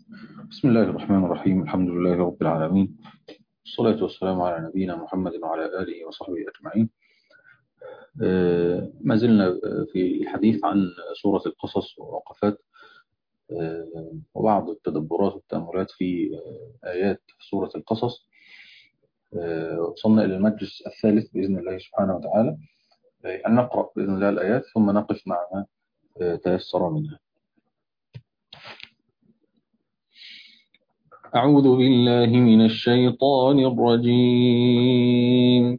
بسم الله الرحمن الرحيم الحمد لله رب العالمين والصلاة والسلام على نبينا محمد وعلى آله وصحبه أجمعين ما زلنا في الحديث عن سورة القصص ووقفات وبعض التدبرات والتأملات في آيات سورة القصص وصلنا إلى المجلس الثالث بإذن الله سبحانه وتعالى أن نقرأ بإذن الله الآيات ثم نقف مع ما تيسر منها أعوذ بالله من الشيطان الرجيم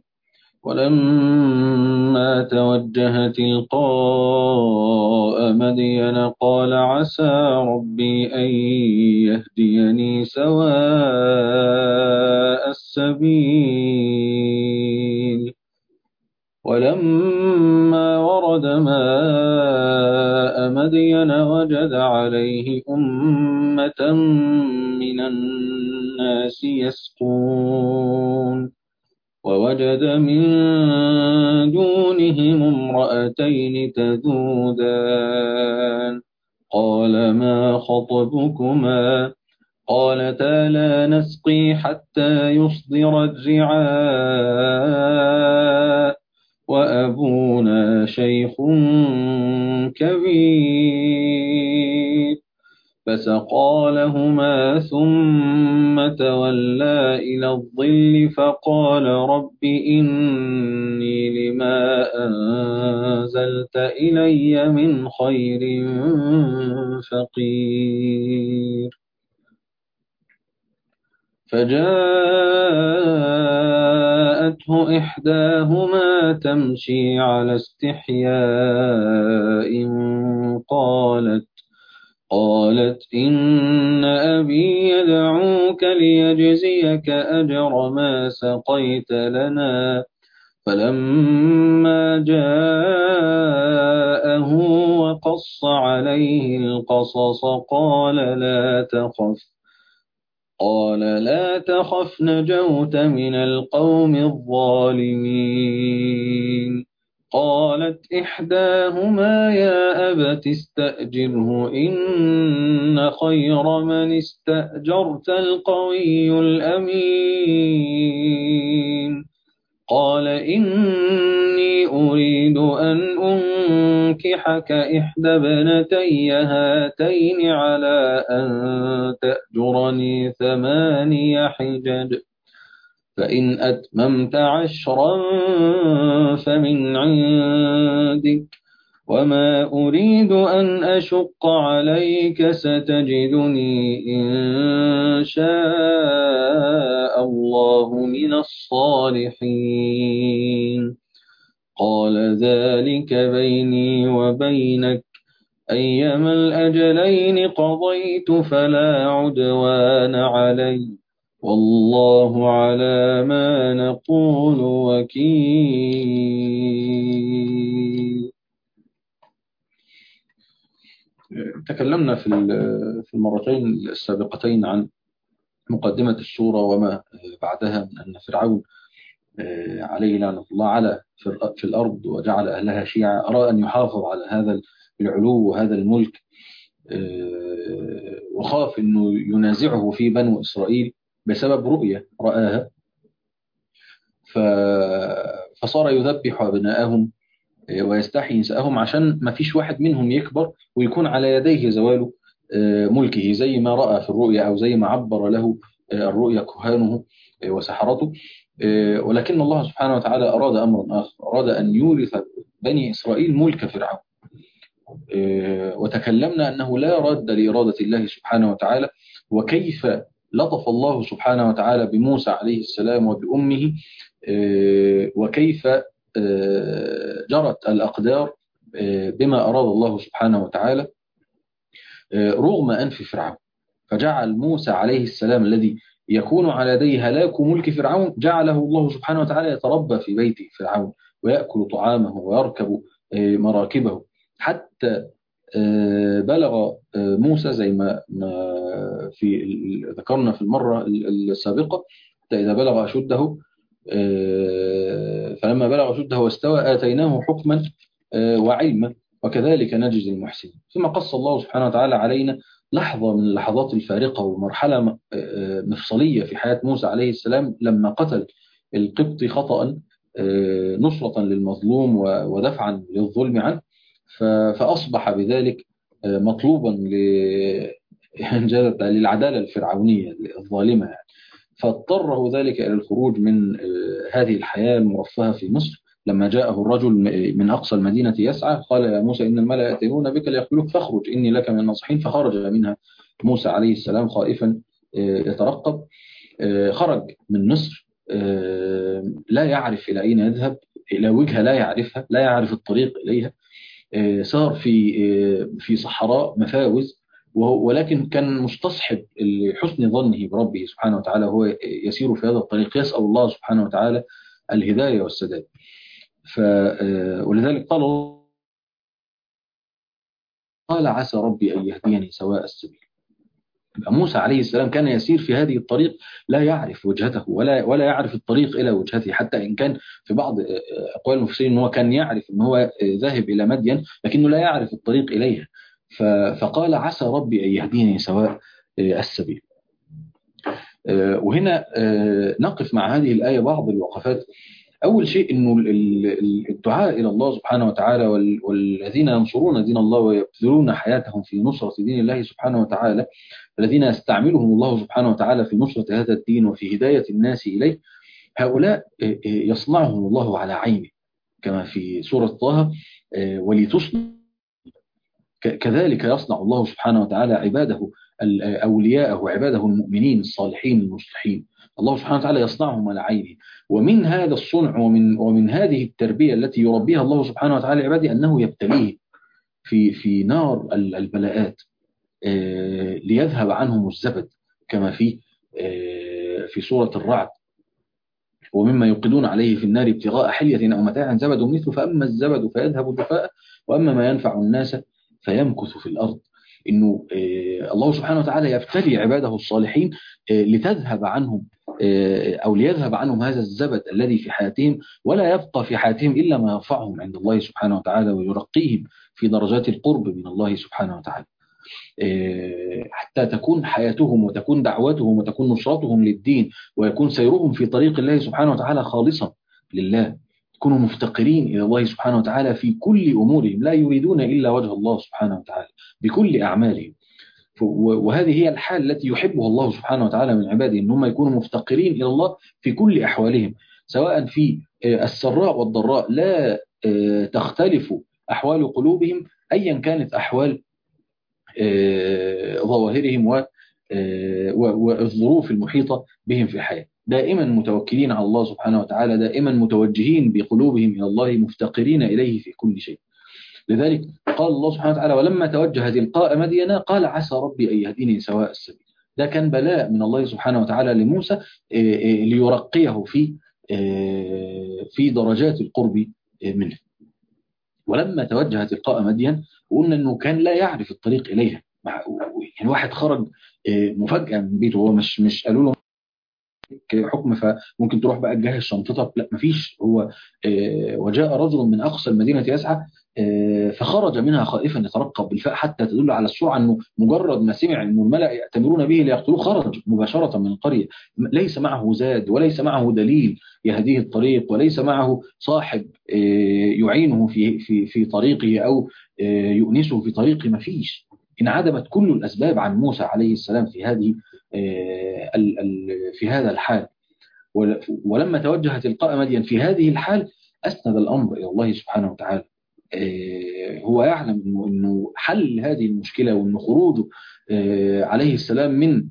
ولما توجه تلقاء مدين قال عسى ربي أن يهديني سواء السبيل ولما ورد ماء مدين وجد عليه أمة من الناس يسقون ووجد من دونهم امرأتين تذودان قال ما خطبكما قالتا لا نسقي حتى يصدر الرعاء وأبونا شيخ كبير فسقى لهما ثم تولى إلى الظل فقال رب إني لما أنزلت إلي من خير فقير فجاءته إحداهما تمشي على استحياء قالت قالت إن أبي يدعوك ليجزيك أجر ما سقيت لنا فلما جاءه وقص عليه القصص قال لا تخف قال لا تخف نجوت من القوم الظالمين قالت إحداهما يا أبت استأجره إن خير من استأجرت القوي الأمين قال إني أريد أن أنكحك إحدى ابنتي هاتين على أن تأجرني ثماني حجج فإن أتممت عشرا فمن عندك وما أريد أن أشق عليك ستجدني إن شاء الله من الصالحين قال ذلك بيني وبينك أيما الأجلين قضيت فلا عدوان علي والله على ما نقول وكيل تكلمنا في في المرتين السابقتين عن مقدمة السورة وما بعدها من أن فرعون عليه لعنة الله على في الأرض وجعل أهلها شيعا أراد أن يحافظ على هذا العلو وهذا الملك وخاف أنه ينازعه في بنو إسرائيل بسبب رؤية رآها فصار يذبح أبناءهم ويستحيي نساءهم عشان ما فيش واحد منهم يكبر ويكون على يديه زوال ملكه زي ما رأى في الرؤيا أو زي ما عبر له الرؤيا كهانه وسحرته ولكن الله سبحانه وتعالى أراد أمرا آخر أراد أن يورث بني إسرائيل ملك فرعون وتكلمنا أنه لا رد لإرادة الله سبحانه وتعالى وكيف لطف الله سبحانه وتعالى بموسى عليه السلام وبأمه وكيف جرت الأقدار بما أراد الله سبحانه وتعالى رغم أنف فرعون فجعل موسى عليه السلام الذي يكون على يديه هلاك ملك فرعون جعله الله سبحانه وتعالى يتربى في بيت فرعون ويأكل طعامه ويركب مراكبه حتى بلغ موسى زي ما في ذكرنا في المرة السابقة حتى إذا بلغ أشده فلما بلغ أشده واستوى آتيناه حكما وعلما وكذلك نجزي المحسنين ثم قص الله سبحانه وتعالى علينا لحظة من اللحظات الفارقة ومرحلة مفصلية في حياة موسى عليه السلام لما قتل القبطي خطأ نصرة للمظلوم ودفعا للظلم عنه فأصبح بذلك مطلوبا للعدالة الفرعونية الظالمة يعني فاضطره ذلك إلى الخروج من هذه الحياة المرفهة في مصر لما جاءه الرجل من أقصى المدينة يسعى قال يا موسى إن الملأ يأتيون بك ليقتلوك فاخرج إني لك من الناصحين فخرج منها موسى عليه السلام خائفا يترقب خرج من مصر لا يعرف إلى أين يذهب إلى وجهة لا يعرفها لا يعرف الطريق إليها صار في في صحراء مفاوز ولكن كان مستصحب لحسن ظنه بربه سبحانه وتعالى هو يسير في هذا الطريق يسأل الله سبحانه وتعالى الهداية والسداد ف ولذلك قال قال عسى ربي أن يهديني سواء السبيل موسى عليه السلام كان يسير في هذه الطريق لا يعرف وجهته ولا ولا يعرف الطريق الى وجهته حتى ان كان في بعض اقوال المفسرين ان هو كان يعرف ان هو ذاهب الى مدين لكنه لا يعرف الطريق اليها فقال عسى ربي ان يهديني سواء السبيل وهنا نقف مع هذه الايه بعض الوقفات أول شيء أنه الدعاء إلى الله سبحانه وتعالى والذين ينصرون دين الله ويبذلون حياتهم في نصرة دين الله سبحانه وتعالى الذين يستعملهم الله سبحانه وتعالى في نصرة هذا الدين وفي هداية الناس إليه هؤلاء يصنعهم الله على عينه كما في سورة طه ولتصنع كذلك يصنع الله سبحانه وتعالى عباده أولياءه عباده المؤمنين الصالحين المصلحين الله سبحانه وتعالى يصنعهم على عينه ومن هذا الصنع ومن ومن هذه التربية التي يربيها الله سبحانه وتعالى عباده أنه يبتليه في في نار البلاءات ليذهب عنهم الزبد كما في في سورة الرعد ومما يوقدون عليه في النار ابتغاء حلية أو متاع زبد مثله فأما الزبد فيذهب جفاء وأما ما ينفع الناس فيمكث في الأرض انه الله سبحانه وتعالى يبتلي عباده الصالحين لتذهب عنهم او ليذهب عنهم هذا الزبد الذي في حياتهم ولا يبقى في حياتهم الا ما يرفعهم عند الله سبحانه وتعالى ويرقيهم في درجات القرب من الله سبحانه وتعالى حتى تكون حياتهم وتكون دعوتهم وتكون نصرتهم للدين ويكون سيرهم في طريق الله سبحانه وتعالى خالصا لله يكونوا مفتقرين إلى الله سبحانه وتعالى في كل أمورهم لا يريدون إلا وجه الله سبحانه وتعالى بكل أعمالهم وهذه هي الحال التي يحبها الله سبحانه وتعالى من عباده ان هم يكونوا مفتقرين إلى الله في كل أحوالهم سواء في السراء والضراء لا تختلف أحوال قلوبهم أيا كانت أحوال ظواهرهم والظروف المحيطة بهم في الحياة دائما متوكلين على الله سبحانه وتعالى دائما متوجهين بقلوبهم إلى الله مفتقرين إليه في كل شيء لذلك قال الله سبحانه وتعالى ولما توجه تلقاء مدينة قال عسى ربي أن يهديني سواء السبيل ده كان بلاء من الله سبحانه وتعالى لموسى ليرقيه في في درجات القرب منه ولما توجه تلقاء مدين وقلنا انه كان لا يعرف الطريق اليها يعني واحد خرج مفاجاه من بيته هو مش مش قالوا له حكم فممكن تروح بقى تجهز شنطتك لا مفيش هو وجاء رجل من اقصى المدينه يسعى فخرج منها خائفا يترقب بالفاء حتى تدل على السرعه انه مجرد ما سمع ان الملا ياتمرون به ليقتلوه خرج مباشره من القريه ليس معه زاد وليس معه دليل يهديه الطريق وليس معه صاحب يعينه في في في طريقه او يؤنسه في طريقه ما فيش انعدمت كل الاسباب عن موسى عليه السلام في هذه في هذا الحال ولما توجه تلقاء مدين في هذه الحال أسند الأمر إلى الله سبحانه وتعالى هو يعلم إنه, إنه حل هذه المشكلة وإنه خروجه عليه السلام من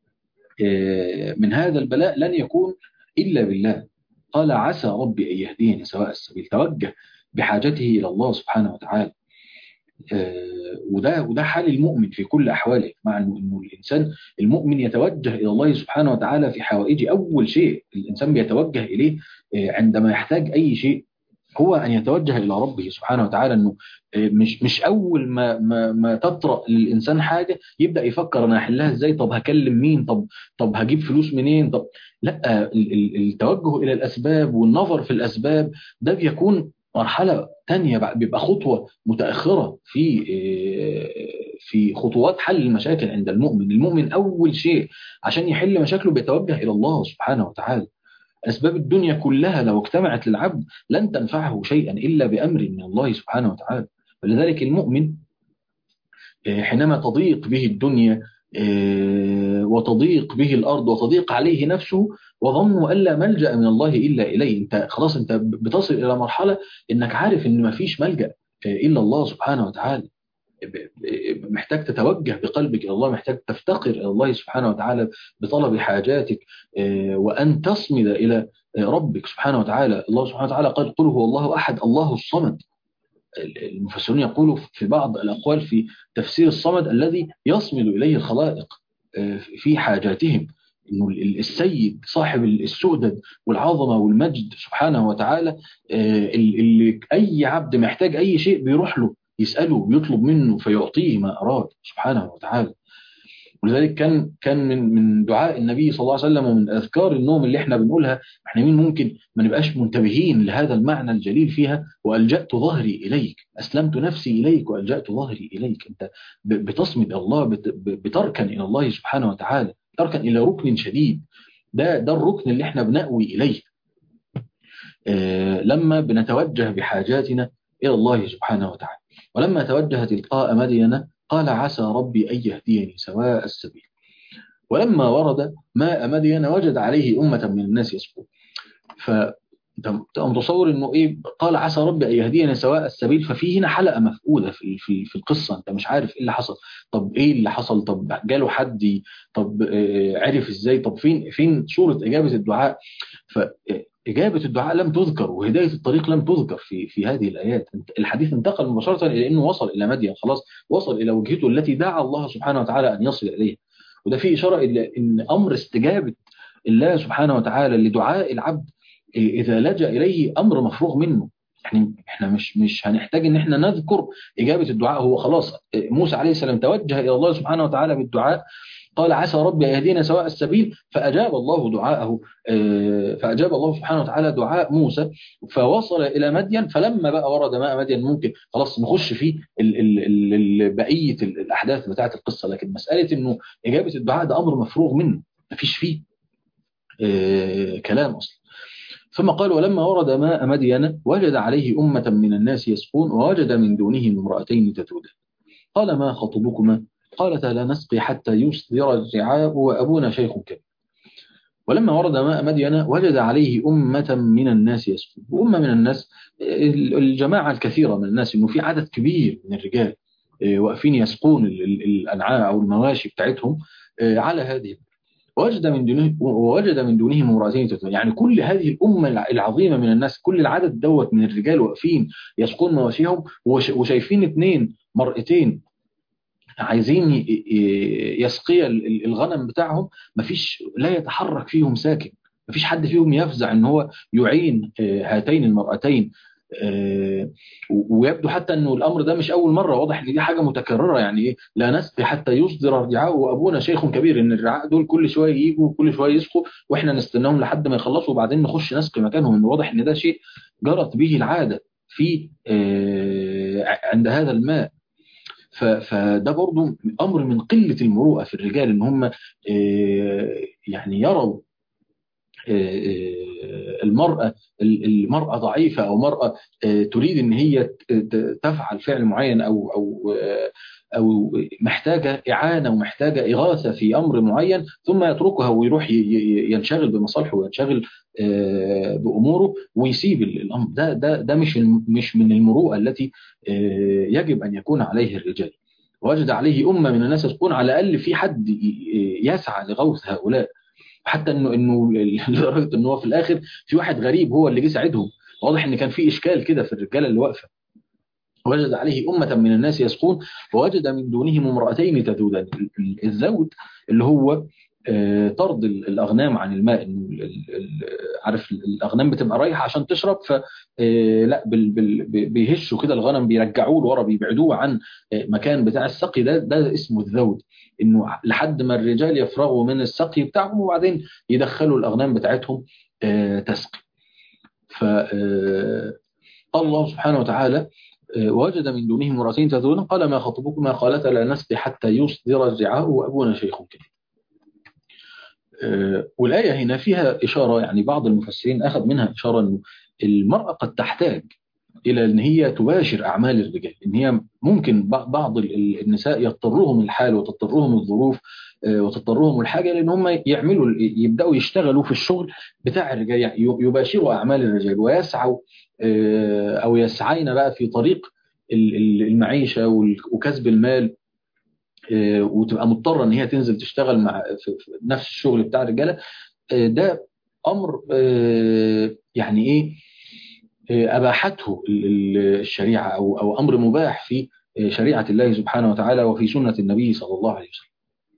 من هذا البلاء لن يكون إلا بالله قال عسى ربي أن يهديني سواء السبيل توجه بحاجته إلى الله سبحانه وتعالى وده وده حال المؤمن في كل احواله مع انه الانسان المؤمن يتوجه الى الله سبحانه وتعالى في حوائجه اول شيء الانسان بيتوجه اليه عندما يحتاج اي شيء هو ان يتوجه الى ربه سبحانه وتعالى انه مش مش اول ما ما, ما تطرا للانسان حاجه يبدا يفكر انا هحلها ازاي طب هكلم مين طب طب هجيب فلوس منين طب لا التوجه الى الاسباب والنظر في الاسباب ده بيكون مرحلة تانية بيبقى خطوة متأخرة في في خطوات حل المشاكل عند المؤمن المؤمن أول شيء عشان يحل مشاكله بيتوجه إلى الله سبحانه وتعالى أسباب الدنيا كلها لو اجتمعت للعبد لن تنفعه شيئا إلا بأمر من الله سبحانه وتعالى ولذلك المؤمن حينما تضيق به الدنيا وتضيق به الأرض وتضيق عليه نفسه وظنه ألا ملجأ من الله إلا إليه أنت خلاص أنت بتصل إلى مرحلة أنك عارف أن ما فيش ملجأ إلا الله سبحانه وتعالى محتاج تتوجه بقلبك إلى الله محتاج تفتقر إلى الله سبحانه وتعالى بطلب حاجاتك وأن تصمد إلى ربك سبحانه وتعالى الله سبحانه وتعالى قال قل هو الله أحد الله الصمد المفسرون يقولوا في بعض الأقوال في تفسير الصمد الذي يصمد إليه الخلائق في حاجاتهم انه السيد صاحب السؤدد والعظمه والمجد سبحانه وتعالى اللي اي عبد محتاج اي شيء بيروح له يساله ويطلب منه فيعطيه ما اراد سبحانه وتعالى ولذلك كان كان من من دعاء النبي صلى الله عليه وسلم ومن اذكار النوم اللي احنا بنقولها احنا مين ممكن ما نبقاش منتبهين لهذا المعنى الجليل فيها والجات ظهري اليك اسلمت نفسي اليك والجات ظهري اليك انت بتصمد الله بتركن الى الله سبحانه وتعالى تركن الى ركن شديد ده ده الركن اللي احنا بنأوي اليه آه لما بنتوجه بحاجاتنا الى الله سبحانه وتعالى ولما توجه تلقاء مدين قال عسى ربي أن يهديني سواء السبيل ولما ورد ماء مدين وجد عليه أمة من الناس يسقون فأنت متصور أنه إيه قال عسى ربي أن يهديني سواء السبيل ففي هنا حلقة مفقودة في, في, في القصة أنت مش عارف إيه اللي حصل طب إيه اللي حصل طب جاله حد طب عرف إزاي طب فين فين صورة إجابة الدعاء ف إجابة الدعاء لم تذكر وهداية الطريق لم تذكر في في هذه الآيات الحديث انتقل مباشرة إلى أنه وصل إلى مدين خلاص وصل إلى وجهته التي دعا الله سبحانه وتعالى أن يصل إليها وده فيه إشارة إلى أن أمر استجابة الله سبحانه وتعالى لدعاء العبد إذا لجأ إليه أمر مفروغ منه يعني احنا مش مش هنحتاج ان احنا نذكر اجابه الدعاء هو خلاص موسى عليه السلام توجه الى الله سبحانه وتعالى بالدعاء قال عسى ربي يهدينا سواء السبيل فأجاب الله دعاءه فأجاب الله سبحانه وتعالى دعاء موسى فوصل إلى مدين فلما بقى ورد ماء مدين ممكن خلاص نخش في بقية الأحداث بتاعة القصة لكن مسألة أنه إجابة الدعاء ده أمر مفروغ منه مفيش فيه كلام أصلا ثم قال ولما ورد ماء مدين وجد عليه أمة من الناس يسقون ووجد من دونهم امرأتين تتودان قال ما خطبكما قالتا لا نسقي حتى يصدر الرعاء وأبونا شيخ كبير ولما ورد ماء مدين وجد عليه أمة من الناس يسقون وأمة من الناس الجماعة الكثيرة من الناس إنه في عدد كبير من الرجال واقفين يسقون الأنعام أو المواشي بتاعتهم على هذه وجد من دونه ووجد من دونهم امرأتين يعني كل هذه الأمة العظيمة من الناس كل العدد دوت من الرجال واقفين يسقون مواشيهم وشايفين اثنين مرأتين عايزين يسقي الغنم بتاعهم مفيش لا يتحرك فيهم ساكن مفيش حد فيهم يفزع ان هو يعين هاتين المرأتين ويبدو حتى انه الامر ده مش اول مره واضح ان دي حاجه متكرره يعني ايه لا نسقي حتى يصدر الرعاء وابونا شيخ كبير ان الرعاء دول كل شويه يجوا وكل شويه يسقوا واحنا نستناهم لحد ما يخلصوا وبعدين نخش نسقي مكانهم ان واضح ان ده شيء جرت به العاده في عند هذا الماء فده برضو امر من قله المروءه في الرجال ان هم يعني يروا المرأة المرأة ضعيفة أو مرأة تريد إن هي تفعل فعل معين أو أو أو محتاجة إعانة ومحتاجة إغاثة في أمر معين ثم يتركها ويروح ينشغل بمصالحه وينشغل بأموره ويسيب الأمر ده ده ده مش مش من المروءة التي يجب أن يكون عليه الرجال وجد عليه أمة من الناس تكون على الأقل في حد يسعى لغوث هؤلاء حتى انه انه لدرجه ان هو في الاخر في واحد غريب هو اللي جه ساعدهم واضح ان كان في اشكال كده في الرجاله اللي واقفه وجد عليه أمة من الناس يسقون ووجد من دونهم امرأتين تذودان الزود اللي هو طرد الأغنام عن الماء عارف الأغنام بتبقى رايحة عشان تشرب ف لا بيهشوا كده الغنم بيرجعوه لورا بيبعدوه عن مكان بتاع السقي ده ده اسمه الذود انه لحد ما الرجال يفرغوا من السقي بتاعهم وبعدين يدخلوا الأغنام بتاعتهم تسقي ف قال الله سبحانه وتعالى ووجد من دونهم امرأتين تذون قال ما خطبكما قالتا لا نسقي حتى يصدر الرعاء وأبونا شيخ كبير والآية هنا فيها إشارة يعني بعض المفسرين أخذ منها إشارة أنه المرأة قد تحتاج إلى أن هي تباشر أعمال الرجال إن هي ممكن بعض النساء يضطرهم الحال وتضطرهم الظروف وتضطرهم الحاجة لأن هم يعملوا يبدأوا يشتغلوا في الشغل بتاع الرجال يعني يباشروا أعمال الرجال ويسعوا أو يسعين بقى في طريق المعيشة وكسب المال وتبقى مضطرة ان هي تنزل تشتغل مع في نفس الشغل بتاع الرجالة ده امر يعني ايه اباحته الشريعة او او امر مباح في شريعة الله سبحانه وتعالى وفي سنة النبي صلى الله عليه وسلم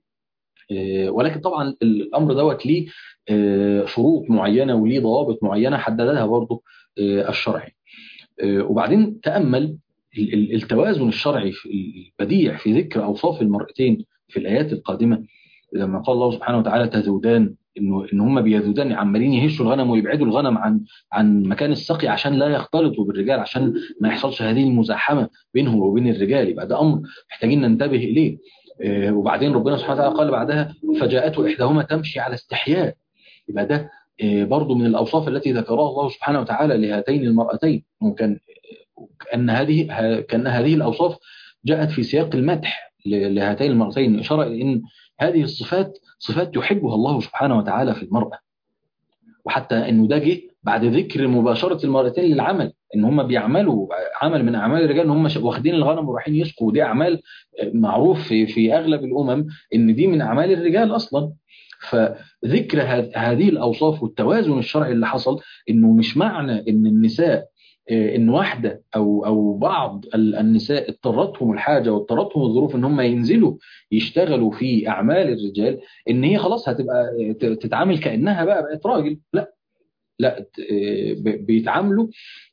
ولكن طبعا الامر دوت ليه شروط معينة وليه ضوابط معينة حددها برضه الشرع وبعدين تأمل التوازن الشرعي البديع في ذكر اوصاف المرأتين في الايات القادمه لما قال الله سبحانه وتعالى تذودان انه ان هم بيذودان عمالين يهشوا الغنم ويبعدوا الغنم عن عن مكان السقي عشان لا يختلطوا بالرجال عشان ما يحصلش هذه المزاحمه بينهم وبين الرجال يبقى ده امر محتاجين ننتبه اليه وبعدين ربنا سبحانه وتعالى قال بعدها فجاءته احداهما تمشي على استحياء يبقى ده برضو من الاوصاف التي ذكرها الله سبحانه وتعالى لهاتين المرأتين ممكن كأن هذه كأن هذه الأوصاف جاءت في سياق المدح لهاتين المرأتين إشارة إلى أن هذه الصفات صفات يحبها الله سبحانه وتعالى في المرأة وحتى أنه ده جه بعد ذكر مباشرة المرأتين للعمل ان هم بيعملوا عمل من اعمال الرجال ان هم واخدين الغنم ورايحين يسقوا ودي اعمال معروف في في اغلب الامم ان دي من اعمال الرجال اصلا فذكر هذه الاوصاف والتوازن الشرعي اللي حصل انه مش معنى ان النساء ان واحده او او بعض النساء اضطرتهم الحاجه واضطرتهم الظروف ان هم ينزلوا يشتغلوا في اعمال الرجال ان هي خلاص هتبقى تتعامل كانها بقى بقت راجل لا لا بيتعاملوا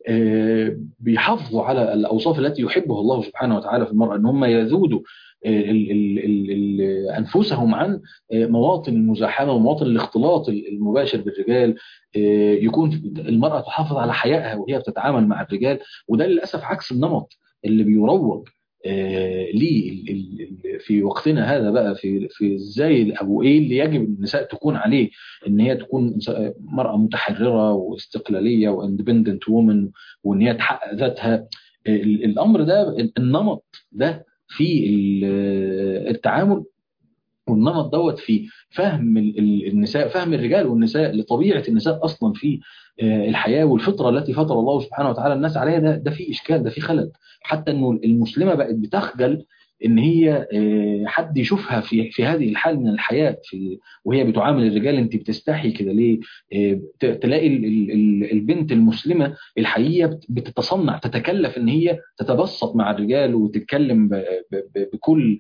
بيحافظوا على الاوصاف التي يحبها الله سبحانه وتعالى في المراه ان هم يذودوا ال ال ال انفسهم عن مواطن المزاحمه ومواطن الاختلاط المباشر بالرجال يكون المراه تحافظ على حيائها وهي بتتعامل مع الرجال وده للاسف عكس النمط اللي بيروج ليه في وقتنا هذا بقى في في ازاي او ايه اللي يجب النساء تكون عليه ان هي تكون مراه متحرره واستقلاليه واندبندنت وومن وان هي تحقق ذاتها الامر ده النمط ده في التعامل والنمط دوت في فهم النساء فهم الرجال والنساء لطبيعه النساء اصلا في الحياه والفطره التي فطر الله سبحانه وتعالى الناس عليها ده ده في اشكال ده في خلل حتى انه المسلمه بقت بتخجل ان هي حد يشوفها في في هذه الحال من الحياه في وهي بتعامل الرجال انت بتستحي كده ليه تلاقي البنت المسلمه الحقيقيه بتتصنع تتكلف ان هي تتبسط مع الرجال وتتكلم بكل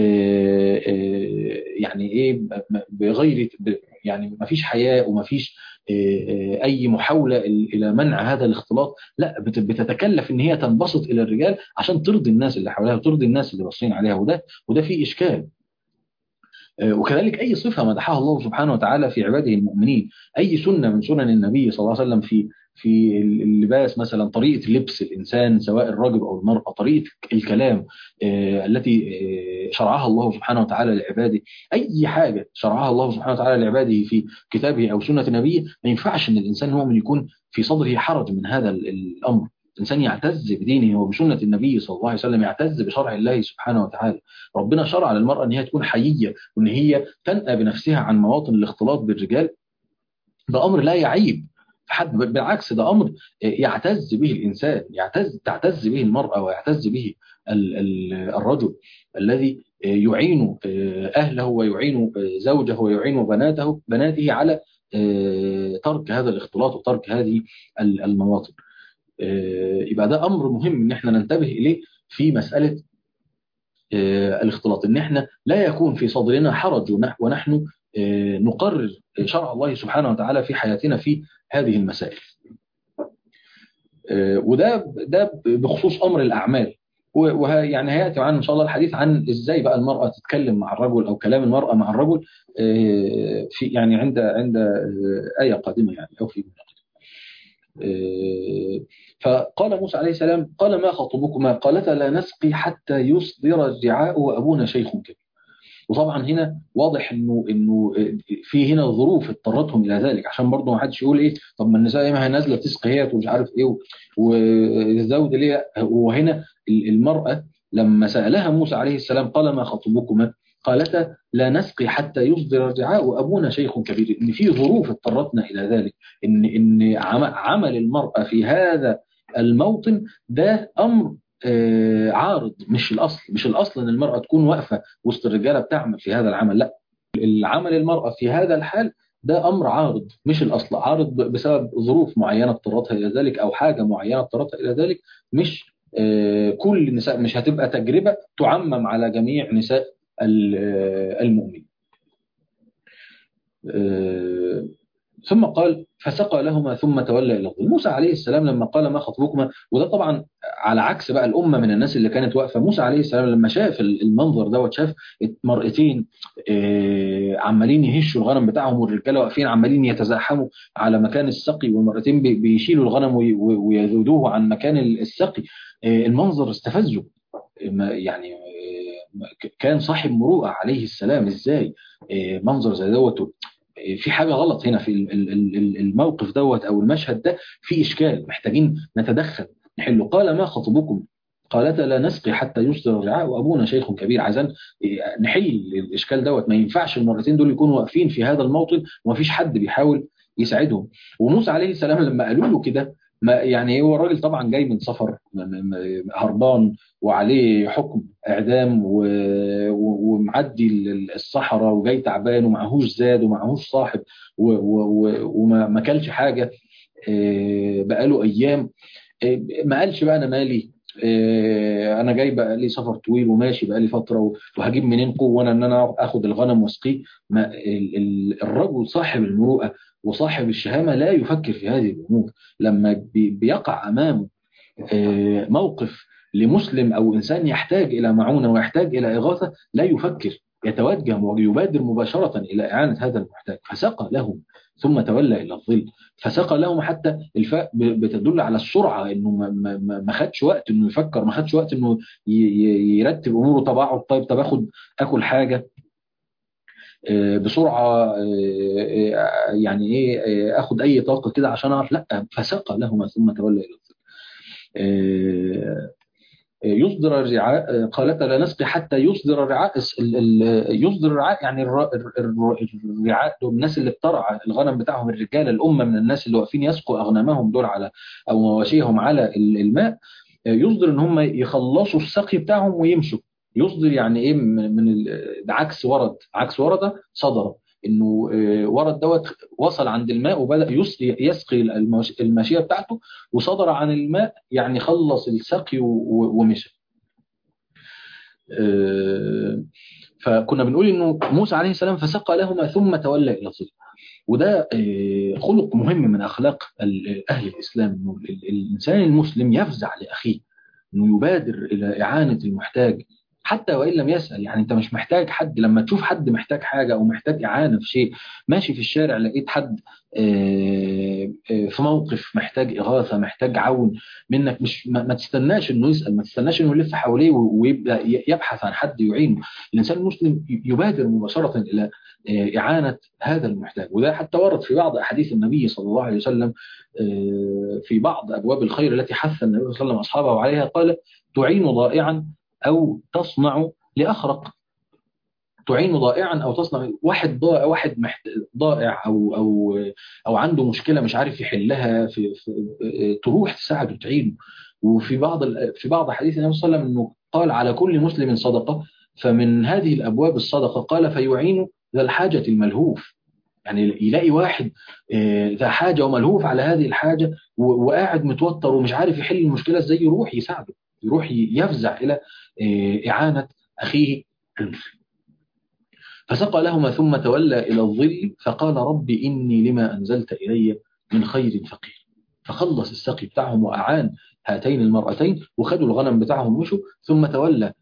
يعني ايه بغير يعني ما فيش حياء وما فيش اي محاوله الى منع هذا الاختلاط لا بتتكلف ان هي تنبسط الى الرجال عشان ترضي الناس اللي حواليها وترضي الناس اللي باصين عليها وده وده فيه اشكال وكذلك اي صفه مدحها الله سبحانه وتعالى في عباده المؤمنين اي سنه من سنن النبي صلى الله عليه وسلم في في اللباس مثلا طريقه لبس الانسان سواء الرجل او المراه طريقه الكلام التي شرعها الله سبحانه وتعالى لعباده اي حاجه شرعها الله سبحانه وتعالى لعباده في كتابه او سنه نبيه ما ينفعش ان الانسان مؤمن يكون في صدره حرج من هذا الامر الانسان يعتز بدينه وبسنه النبي صلى الله عليه وسلم يعتز بشرع الله سبحانه وتعالى ربنا شرع للمراه ان هي تكون حييه وان هي تنأى بنفسها عن مواطن الاختلاط بالرجال ده امر لا يعيب حد بالعكس ده امر يعتز به الانسان يعتز تعتز به المراه ويعتز به الرجل الذي يعين اهله ويعين زوجه ويعين بناته بناته على ترك هذا الاختلاط وترك هذه المواطن يبقى ده امر مهم ان احنا ننتبه اليه في مساله الاختلاط ان احنا لا يكون في صدرنا حرج ونحن نقرر شرع الله سبحانه وتعالى في حياتنا في هذه المسائل وده ده بخصوص امر الاعمال ويعني هياتي معانا ان شاء الله الحديث عن ازاي بقى المراه تتكلم مع الرجل او كلام المراه مع الرجل في يعني عند عند ايه قادمه يعني او في فقال موسى عليه السلام قال ما خطبكما قالتا لا نسقي حتى يصدر الرعاء وأبونا شيخ كبير وطبعا هنا واضح انه انه في هنا ظروف اضطرتهم الى ذلك عشان برضه ما حدش يقول ايه طب ما النساء ما هي نازله تسقي هي ومش عارف ايه والزوج ليه وهنا المراه لما سالها موسى عليه السلام قال ما خطبكما قالتا لا نسقي حتى يصدر الرعاء وابونا شيخ كبير ان في ظروف اضطرتنا الى ذلك ان ان عمل المراه في هذا الموطن ده امر عارض مش الاصل مش الاصل ان المراه تكون واقفه وسط الرجاله بتعمل في هذا العمل لا العمل المراه في هذا الحال ده امر عارض مش الاصل عارض بسبب ظروف معينه اضطرتها الى ذلك او حاجه معينه اضطرتها الى ذلك مش كل النساء مش هتبقى تجربه تعمم على جميع نساء المؤمنين ثم قال فسقى لهما ثم تولى الى الظل موسى عليه السلام لما قال ما خطبكما وده طبعا على عكس بقى الامه من الناس اللي كانت واقفه موسى عليه السلام لما شاف المنظر دوت شاف مرأتين عمالين يهشوا الغنم بتاعهم والرجاله واقفين عمالين يتزاحموا على مكان السقي والمرأتين بيشيلوا الغنم ويذودوه عن مكان السقي المنظر استفزه يعني كان صاحب مروءه عليه السلام ازاي منظر زي دوت في حاجه غلط هنا في الموقف دوت او المشهد ده في اشكال محتاجين نتدخل نحله قال ما خطبكم قالتا لا نسقي حتى يصدر الرعاء وابونا شيخ كبير عايزين نحل الاشكال دوت ما ينفعش المرتين دول يكونوا واقفين في هذا الموطن ومفيش حد بيحاول يساعدهم وموسى عليه السلام لما قالوا له كده ما يعني هو الراجل طبعا جاي من سفر هربان وعليه حكم اعدام ومعدي الصحراء وجاي تعبان ومعهوش زاد ومعهوش صاحب وما كلش حاجه بقاله ايام ما قالش بقى انا مالي انا جاي بقى لي سفر طويل وماشي بقى لي فتره وهجيب منين قوه ان انا اخد الغنم واسقيه الرجل صاحب المروءه وصاحب الشهامه لا يفكر في هذه الامور لما بيقع امامه موقف لمسلم او انسان يحتاج الى معونه ويحتاج الى اغاثه لا يفكر يتوجه ويبادر مباشره الى اعانه هذا المحتاج فسقى لهم ثم تولى الى الظل فسقى لهم حتى الفاء بتدل على السرعه انه ما, ما, ما خدش وقت انه يفكر ما خدش وقت انه يرتب اموره طب اقعد طيب طب اخد اكل حاجه بسرعه يعني ايه اخد اي طاقه كده عشان اعرف لا فسقى لهما ثم تولى الى الظل يصدر الرعاء قالت لا نسقي حتى يصدر الرعاء يصدر الرعاء يعني الرعاء دول الناس اللي بترعى الغنم بتاعهم الرجاله الامه من الناس اللي واقفين يسقوا اغنامهم دول على او مواشيهم على الماء يصدر ان هم يخلصوا السقي بتاعهم ويمشوا يصدر يعني ايه من, من عكس ورد عكس ورده صدر انه ورد دوت وصل عند الماء وبدا يسقي الماشيه بتاعته وصدر عن الماء يعني خلص السقي ومشى فكنا بنقول انه موسى عليه السلام فسقى لهما ثم تولى الى الظل وده خلق مهم من اخلاق اهل الاسلام انه الانسان المسلم يفزع لاخيه انه يبادر الى اعانه المحتاج حتى وان لم يسال يعني انت مش محتاج حد لما تشوف حد محتاج حاجه او محتاج اعانه في شيء ماشي في الشارع لقيت حد في موقف محتاج اغاثه محتاج عون منك مش ما تستناش انه يسال ما تستناش انه يلف حواليه ويبدا يبحث عن حد يعينه الانسان المسلم يبادر مباشره الى إعانة هذا المحتاج وده حتى ورد في بعض أحاديث النبي صلى الله عليه وسلم في بعض أبواب الخير التي حث النبي صلى الله عليه وسلم أصحابه عليها قال تعين ضائعا أو تصنع لأخرق تعين ضائعا أو تصنع واحد ضائع واحد ضائع أو أو أو عنده مشكلة مش عارف يحلها في, في تروح تساعده تعينه وفي بعض في بعض حديث النبي صلى الله عليه وسلم انه قال على كل مسلم صدقه فمن هذه الابواب الصدقه قال فيعين ذا الحاجه الملهوف يعني يلاقي واحد ذا حاجه وملهوف على هذه الحاجه وقاعد متوتر ومش عارف يحل المشكله ازاي يروح يساعده يروح يفزع الى اعانه اخيه المسلم فسقى لهما ثم تولى الى الظل فقال رب اني لما انزلت الي من خير فقير فخلص السقي بتاعهم واعان هاتين المرأتين وخدوا الغنم بتاعهم مشوا ثم تولى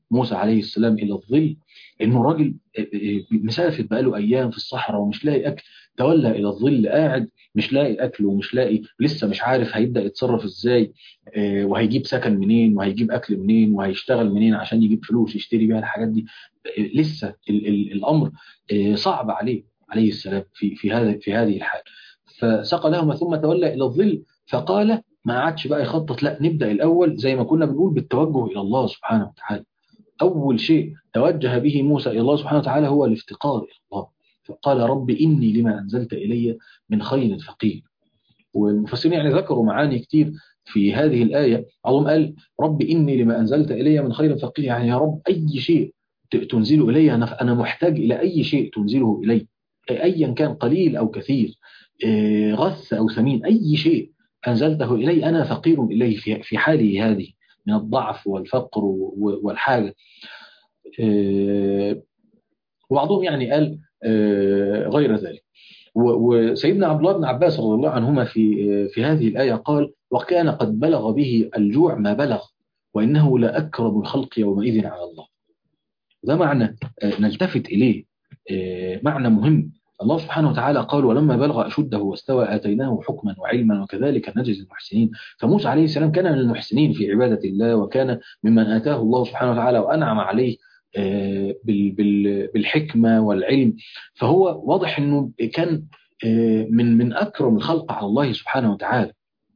موسى عليه السلام إلى الظل إنه راجل مسافر بقاله أيام في الصحراء ومش لاقي أكل تولى إلى الظل قاعد مش لاقي أكل ومش لاقي لسه مش عارف هيبدأ يتصرف إزاي وهيجيب سكن منين وهيجيب أكل منين وهيشتغل منين عشان يجيب فلوس يشتري بيها الحاجات دي لسه الأمر صعب عليه عليه السلام في في هذا في هذه الحال فسقى لهما ثم تولى إلى الظل فقال ما عادش بقى يخطط لا نبدأ الأول زي ما كنا بنقول بالتوجه إلى الله سبحانه وتعالى أول شيء توجه به موسى إلى الله سبحانه وتعالى هو الافتقار إلى الله فقال رب إني لما أنزلت إلي من خير فقير والمفسرين يعني ذكروا معاني كتير في هذه الآية بعضهم قال رب إني لما أنزلت إلي من خير فقير يعني يا رب أي شيء تنزله إلي أنا أنا محتاج إلى أي شيء تنزله إلي أيا كان قليل أو كثير غث أو ثمين أي شيء أنزلته إلي أنا فقير إليه في حالي هذه من الضعف والفقر والحاجة وبعضهم يعني قال غير ذلك وسيدنا عبد الله بن عباس رضي الله عنهما في في هذه الآية قال وكان قد بلغ به الجوع ما بلغ وإنه لأكرم الخلق يومئذ على الله ده معنى نلتفت إليه معنى مهم الله سبحانه وتعالى قال ولما بلغ أشده واستوى آتيناه حكما وعلما وكذلك نجزي المحسنين فموسى عليه السلام كان من المحسنين في عبادة الله وكان ممن آتاه الله سبحانه وتعالى وأنعم عليه بالحكمة والعلم فهو واضح أنه كان من من أكرم الخلق على الله سبحانه وتعالى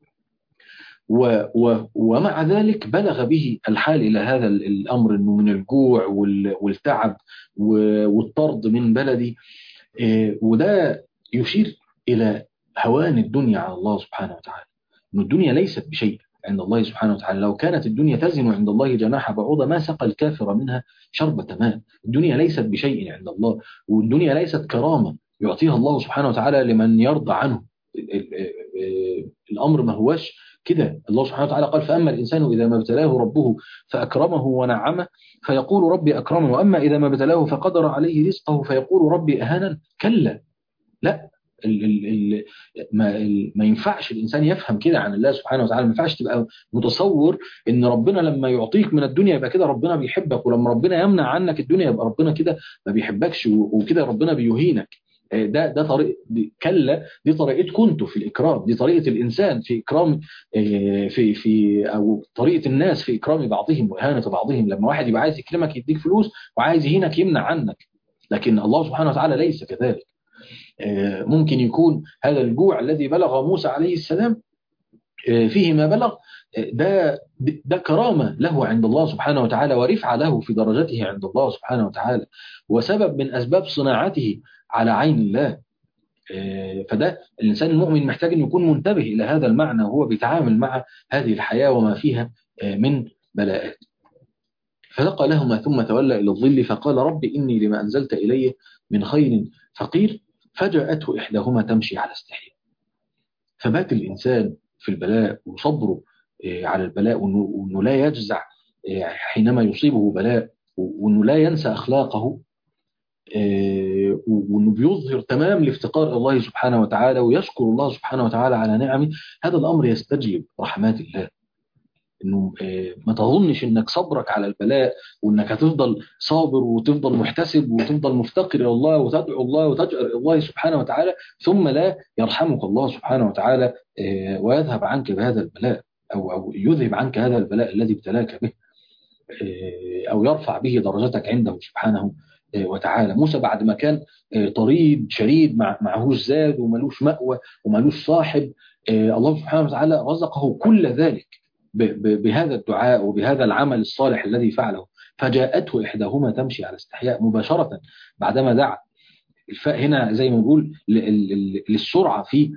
و و ومع ذلك بلغ به الحال إلى هذا الأمر أنه من الجوع والتعب والطرد من بلدي وده يشير إلى هوان الدنيا على الله سبحانه وتعالى أن الدنيا ليست بشيء عند الله سبحانه وتعالى لو كانت الدنيا تزن عند الله جناح بعوضة ما سقى الكافر منها شربة ماء الدنيا ليست بشيء عند الله والدنيا ليست كرامة يعطيها الله سبحانه وتعالى لمن يرضى عنه الأمر ما هوش كده الله سبحانه وتعالى قال فأما الإنسان إذا ما ابتلاه ربه فأكرمه ونعمه فيقول ربي أكرمه وأما إذا ما ابتلاه فقدر عليه رزقه فيقول ربي أهانا كلا لا ال ال ال ما, ال ما ينفعش الإنسان يفهم كده عن الله سبحانه وتعالى ما ينفعش تبقى متصور إن ربنا لما يعطيك من الدنيا يبقى كده ربنا بيحبك ولما ربنا يمنع عنك الدنيا يبقى ربنا كده ما بيحبكش وكده ربنا بيهينك ده ده طريق دي كلا دي طريقه كنت في الاكرام دي طريقه الانسان في اكرام في في او طريقه الناس في اكرام بعضهم واهانه بعضهم لما واحد يبقى عايز يكرمك يديك فلوس وعايز يهينك يمنع عنك لكن الله سبحانه وتعالى ليس كذلك ممكن يكون هذا الجوع الذي بلغ موسى عليه السلام فيه ما بلغ ده ده كرامة له عند الله سبحانه وتعالى ورفعة له في درجته عند الله سبحانه وتعالى وسبب من أسباب صناعته على عين الله فده الإنسان المؤمن محتاج أن يكون منتبه إلى هذا المعنى وهو بيتعامل مع هذه الحياة وما فيها من بلاءات فلقى لهما ثم تولى إلى الظل فقال رب إني لما أنزلت إلي من خير فقير فجاءته إحداهما تمشي على استحياء فبات الإنسان في البلاء وصبره على البلاء وأنه لا يجزع حينما يصيبه بلاء وأنه لا ينسى أخلاقه وانه بيظهر تمام الافتقار الله سبحانه وتعالى ويشكر الله سبحانه وتعالى على نعمه هذا الامر يستجلب رحمات الله انه ما تظنش انك صبرك على البلاء وانك هتفضل صابر وتفضل محتسب وتفضل مفتقر الى الله وتدعو الله وتجأر الى الله سبحانه وتعالى ثم لا يرحمك الله سبحانه وتعالى ويذهب عنك بهذا البلاء او او يذهب عنك هذا البلاء الذي ابتلاك به او يرفع به درجتك عنده سبحانه وتعالى موسى بعد ما كان طريد شريد معهوش زاد وملوش مأوى وملوش صاحب الله سبحانه وتعالى رزقه كل ذلك بهذا الدعاء وبهذا العمل الصالح الذي فعله فجاءته إحداهما تمشي على استحياء مباشرة بعدما دعا الفاء هنا زي ما نقول للسرعة في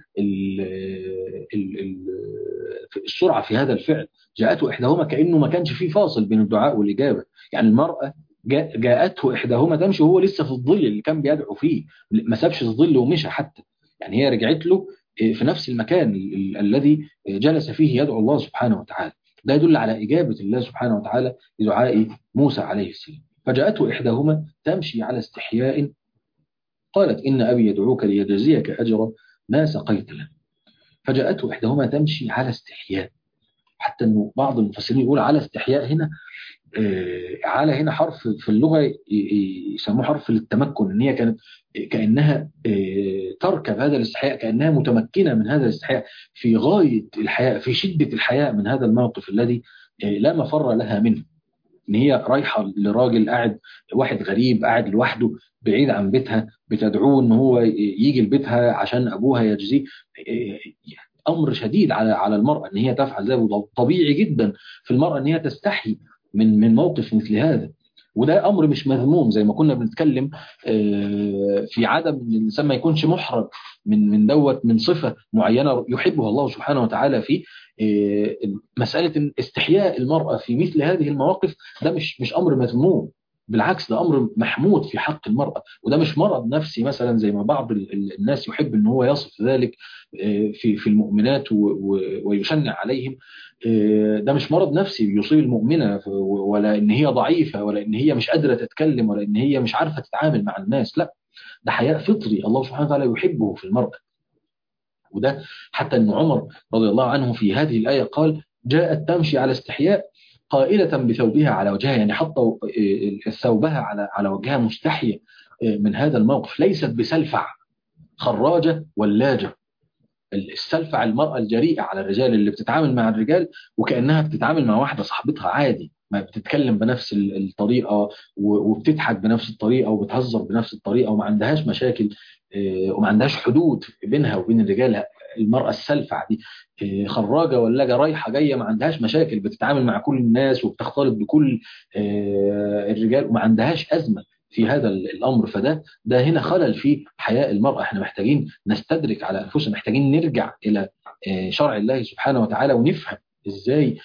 السرعة في هذا الفعل جاءته إحداهما كأنه ما كانش فيه فاصل بين الدعاء والإجابة يعني المرأة جاءته إحداهما تمشي وهو لسه في الظل اللي كان بيدعو فيه ما سابش الظل ومشى حتى يعني هي رجعت له في نفس المكان الذي جلس فيه يدعو الله سبحانه وتعالى ده يدل على إجابة الله سبحانه وتعالى لدعاء موسى عليه السلام فجاءته إحداهما تمشي على استحياء قالت إن أبي يدعوك ليجزيك أجر ما سقيت له فجاءته إحداهما تمشي على استحياء حتى أنه بعض المفسرين يقول على استحياء هنا على هنا حرف في اللغة يسموه حرف للتمكن ان هي كانت كأنها تركب هذا الاستحياء كأنها متمكنة من هذا الاستحياء في غاية الحياء في شدة الحياء من هذا الموقف الذي لا مفر لها منه ان هي رايحة لراجل قاعد واحد غريب قاعد لوحده بعيد عن بيتها بتدعوه ان هو يجي لبيتها عشان ابوها يجزيه امر شديد على على المراه ان هي تفعل ذلك طبيعي جدا في المراه ان هي تستحي من من موقف مثل هذا وده امر مش مذموم زي ما كنا بنتكلم في عدم ان الانسان ما يكونش محرج من من دوت من صفه معينه يحبها الله سبحانه وتعالى في مساله استحياء المراه في مثل هذه المواقف ده مش مش امر مذموم بالعكس ده امر محمود في حق المراه وده مش مرض نفسي مثلا زي ما بعض الناس يحب ان هو يصف ذلك في في المؤمنات ويشنع عليهم ده مش مرض نفسي يصيب المؤمنه ولا ان هي ضعيفه ولا ان هي مش قادره تتكلم ولا ان هي مش عارفه تتعامل مع الناس لا ده حياء فطري الله سبحانه وتعالى يحبه في المراه وده حتى ان عمر رضي الله عنه في هذه الايه قال جاءت تمشي على استحياء قائلة بثوبها على وجهها يعني حطوا ثوبها على على وجهها مستحية من هذا الموقف ليست بسلفع خراجة ولاجة السلفع المرأة الجريئة على الرجال اللي بتتعامل مع الرجال وكأنها بتتعامل مع واحدة صاحبتها عادي ما بتتكلم بنفس الطريقة وبتضحك بنفس الطريقة وبتهزر بنفس الطريقة وما عندهاش مشاكل وما عندهاش حدود بينها وبين الرجال المرأة السلفع دي خراجة ولاجة رايحة جاية ما عندهاش مشاكل بتتعامل مع كل الناس وبتختلط بكل الرجال وما عندهاش أزمة في هذا الأمر فده ده هنا خلل في حياء المرأة احنا محتاجين نستدرك على أنفسنا محتاجين نرجع إلى شرع الله سبحانه وتعالى ونفهم ازاي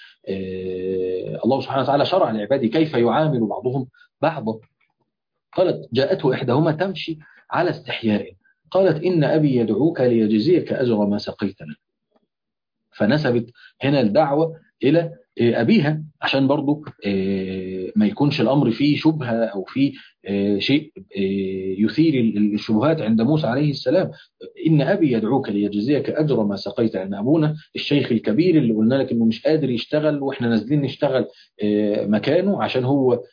الله سبحانه وتعالى شرع لعباده كيف يعامل بعضهم بعضا قالت جاءته إحداهما تمشي على استحياء قالت إن أبي يدعوك ليجزيك أجر ما سقيت له فنسبت هنا الدعوة إلى أبيها عشان برضو ما يكونش الأمر فيه شبهة أو فيه شيء يثير الشبهات عند موسى عليه السلام إن أبي يدعوك ليجزيك أجر ما سقيت لأن أبونا الشيخ الكبير اللي قلنا لك إنه مش قادر يشتغل وإحنا نازلين نشتغل مكانه عشان هو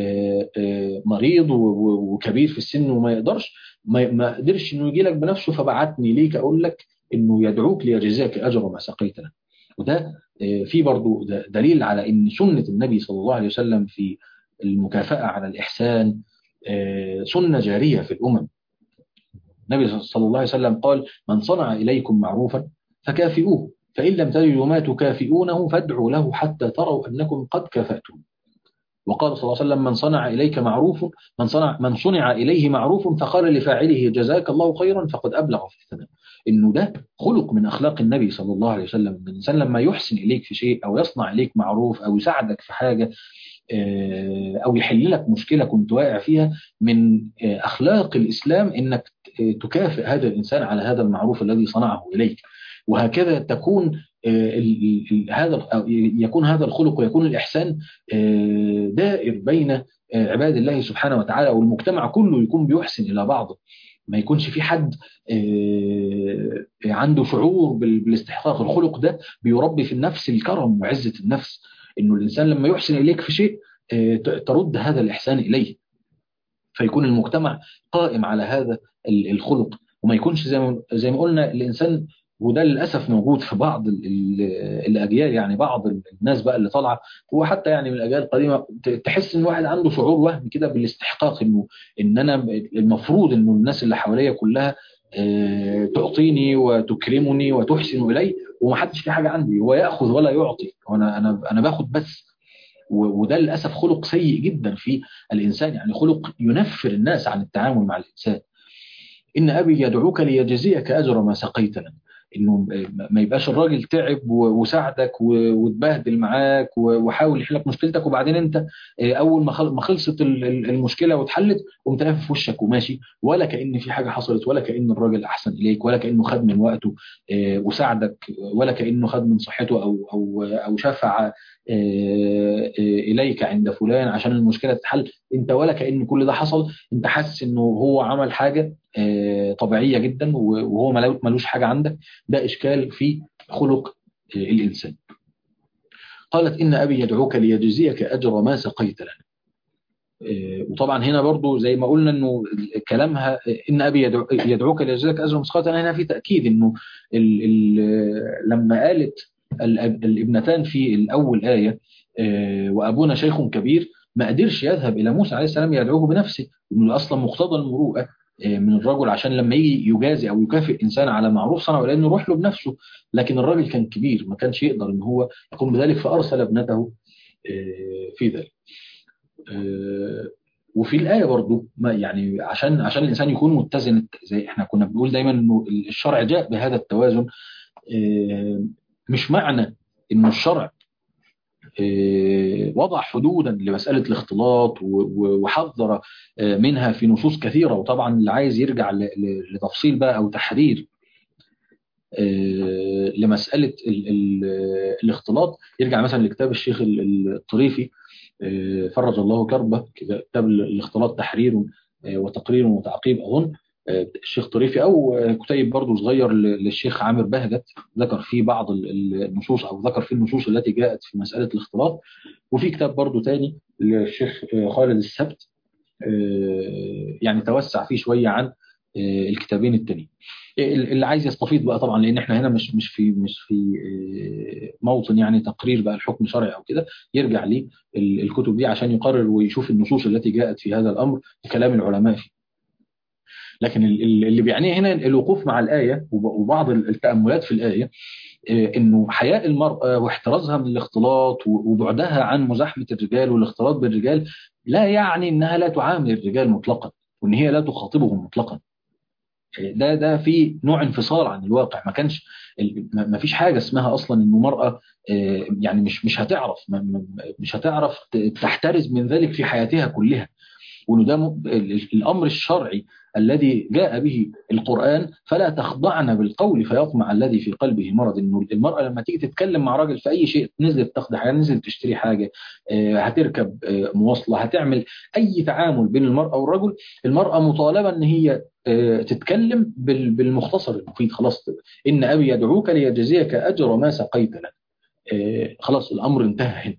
مريض وكبير في السن وما يقدرش ما قدرش إنه يجي لك بنفسه فبعتني ليك أقول لك إنه يدعوك ليجزيك أجر ما سقيت له وده في برضو دليل على ان سنة النبي صلى الله عليه وسلم في المكافأة على الإحسان سنة جارية في الأمم النبي صلى الله عليه وسلم قال من صنع إليكم معروفا فكافئوه فإن لم تجدوا ما تكافئونه فادعوا له حتى تروا أنكم قد كافأتم وقال صلى الله عليه وسلم من صنع إليك معروف من صنع من صنع إليه معروف فقال لفاعله جزاك الله خيرا فقد أبلغ في الثناء إنه ده خلق من أخلاق النبي صلى الله عليه وسلم الإنسان لما يحسن إليك في شيء أو يصنع إليك معروف أو يساعدك في حاجة أو يحل لك مشكلة كنت واقع فيها من أخلاق الإسلام إنك تكافئ هذا الإنسان على هذا المعروف الذي صنعه إليك وهكذا تكون هذا يكون هذا الخلق ويكون الإحسان دائر بين عباد الله سبحانه وتعالى والمجتمع كله يكون بيحسن إلى بعضه ما يكونش في حد عنده شعور بالاستحقاق الخلق ده بيربي في النفس الكرم وعزة النفس انه الانسان لما يحسن اليك في شيء ترد هذا الاحسان اليه فيكون المجتمع قائم على هذا الخلق وما يكونش زي ما زي ما قلنا الانسان وده للاسف موجود في بعض الاجيال يعني بعض الناس بقى اللي طالعه وحتى يعني من الاجيال القديمه تحس ان واحد عنده شعور وهم كده بالاستحقاق انه ان انا المفروض انه الناس اللي حواليا كلها تعطيني وتكرمني وتحسن الي ومحدش في حاجه عندي هو ياخذ ولا يعطي وانا انا انا باخد بس وده للاسف خلق سيء جدا في الانسان يعني خلق ينفر الناس عن التعامل مع الانسان ان ابي يدعوك ليجزيك اجر ما سقيت لنا انه ما يبقاش الراجل تعب وساعدك وتبهدل معاك وحاول يحل لك مشكلتك وبعدين انت اول ما خلصت المشكله واتحلت قمت لافف في وشك وماشي ولا كان في حاجه حصلت ولا كان الراجل احسن اليك ولا كانه خد من وقته وساعدك ولا كانه خد من صحته او او او شفع اليك عند فلان عشان المشكله تتحل انت ولا كان كل ده حصل انت حاسس انه هو عمل حاجه طبيعيه جدا وهو ملوش حاجه عندك ده اشكال في خلق الانسان قالت إن أبي يدعوك ليجزيك أجر ما سقيت لنا وطبعا هنا برضو زي ما قلنا انه كلامها ان ابي يدعو يدعوك ليجزيك اجر مسقط هنا في تاكيد انه ال ال لما قالت الابنتان في الاول ايه وابونا شيخ كبير ما قدرش يذهب الى موسى عليه السلام يدعوه بنفسه انه اصلا مقتضى المروءه من الرجل عشان لما يجي يجازي او يكافئ انسان على معروف صنعه لانه يروح له بنفسه لكن الراجل كان كبير ما كانش يقدر ان هو يقوم بذلك فارسل ابنته في ذلك وفي الآية برضو ما يعني عشان عشان الإنسان يكون متزن زي احنا كنا بنقول دايما إنه الشرع جاء بهذا التوازن مش معنى إنه الشرع وضع حدودا لمسألة الاختلاط وحذر منها في نصوص كثيرة وطبعا اللي عايز يرجع لتفصيل بقى أو تحرير لمسألة الاختلاط يرجع مثلا لكتاب الشيخ الطريفي فرج الله كربه كتاب الاختلاط تحرير وتقرير وتعقيب أظن الشيخ طريفي أو كتيب برضه صغير للشيخ عامر بهجت ذكر فيه بعض النصوص أو ذكر فيه النصوص التي جاءت في مسألة الاختلاط وفي كتاب برضه تاني للشيخ خالد السبت يعني توسع فيه شوية عن الكتابين التانيين اللي عايز يستفيض بقى طبعا لان احنا هنا مش مش في مش في موطن يعني تقرير بقى الحكم شرعي او كده يرجع لي الكتب دي عشان يقرر ويشوف النصوص التي جاءت في هذا الامر وكلام العلماء فيه لكن اللي بيعنيه هنا الوقوف مع الآية وبعض التأملات في الآية انه حياء المرأة واحترازها من الاختلاط وبعدها عن مزاحمة الرجال والاختلاط بالرجال لا يعني انها لا تعامل الرجال مطلقا وان هي لا تخاطبهم مطلقا ده ده في نوع انفصال عن الواقع ما كانش ما فيش حاجه اسمها اصلا انه مراه يعني مش مش هتعرف مش هتعرف تحترز من ذلك في حياتها كلها وانه ده الامر الشرعي الذي جاء به القرآن فلا تخضعن بالقول فيطمع الذي في قلبه مرض انه المرأة لما تيجي تتكلم مع راجل في اي شيء نزلت تاخد حاجة نزلت تشتري حاجة هتركب مواصلة هتعمل اي تعامل بين المرأة والرجل المرأة مطالبة ان هي تتكلم بالمختصر المفيد خلاص ان ابي يدعوك ليجزيك اجر ما سقيت له خلاص الامر انتهى هنا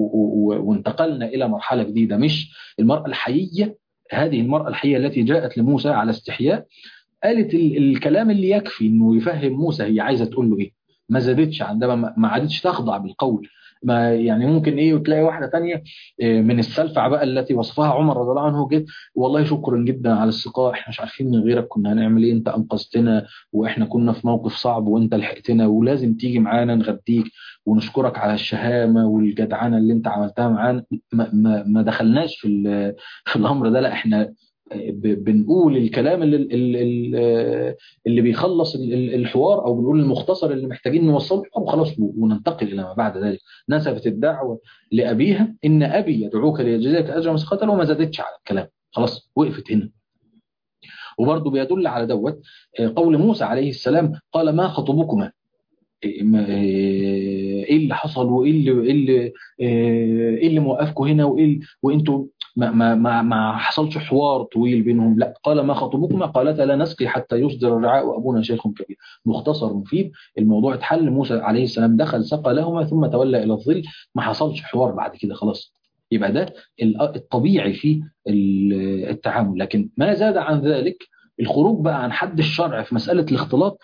وانتقلنا الى مرحله جديده مش المراه الحييه هذه المراه الحيه التي جاءت لموسى على استحياء قالت الكلام اللي يكفي انه يفهم موسى هي عايزه تقول له ايه ما زادتش عندما ما عادتش تخضع بالقول ما يعني ممكن ايه وتلاقي واحده تانية من السلفع بقى التي وصفها عمر رضي الله عنه جد والله شكرا جدا على السقاء احنا مش عارفين من غيرك كنا هنعمل ايه انت انقذتنا واحنا كنا في موقف صعب وانت لحقتنا ولازم تيجي معانا نغديك ونشكرك على الشهامه والجدعنه اللي انت عملتها معانا ما, ما, ما دخلناش في في الامر ده لا احنا بنقول الكلام اللي, اللي, اللي بيخلص الحوار او بنقول المختصر اللي محتاجين نوصله وخلاص وننتقل الى ما بعد ذلك نسبت الدعوه لابيها ان ابي يدعوك ليجزيك اجر مسقطا وما زادتش على الكلام خلاص وقفت هنا وبرضه بيدل على دوت قول موسى عليه السلام قال ما خطبكما ايه اللي حصل وايه اللي ايه اللي ايه اللي موقفكم هنا وايه وانتوا ما ما ما ما حصلش حوار طويل بينهم لا قال ما خطبكما قالتا لا نسقي حتى يصدر الرعاء وابونا شيخ كبير مختصر مفيد الموضوع اتحل موسى عليه السلام دخل سقى لهما ثم تولى الى الظل ما حصلش حوار بعد كده خلاص يبقى ده الطبيعي في التعامل لكن ما زاد عن ذلك الخروج بقى عن حد الشرع في مساله الاختلاط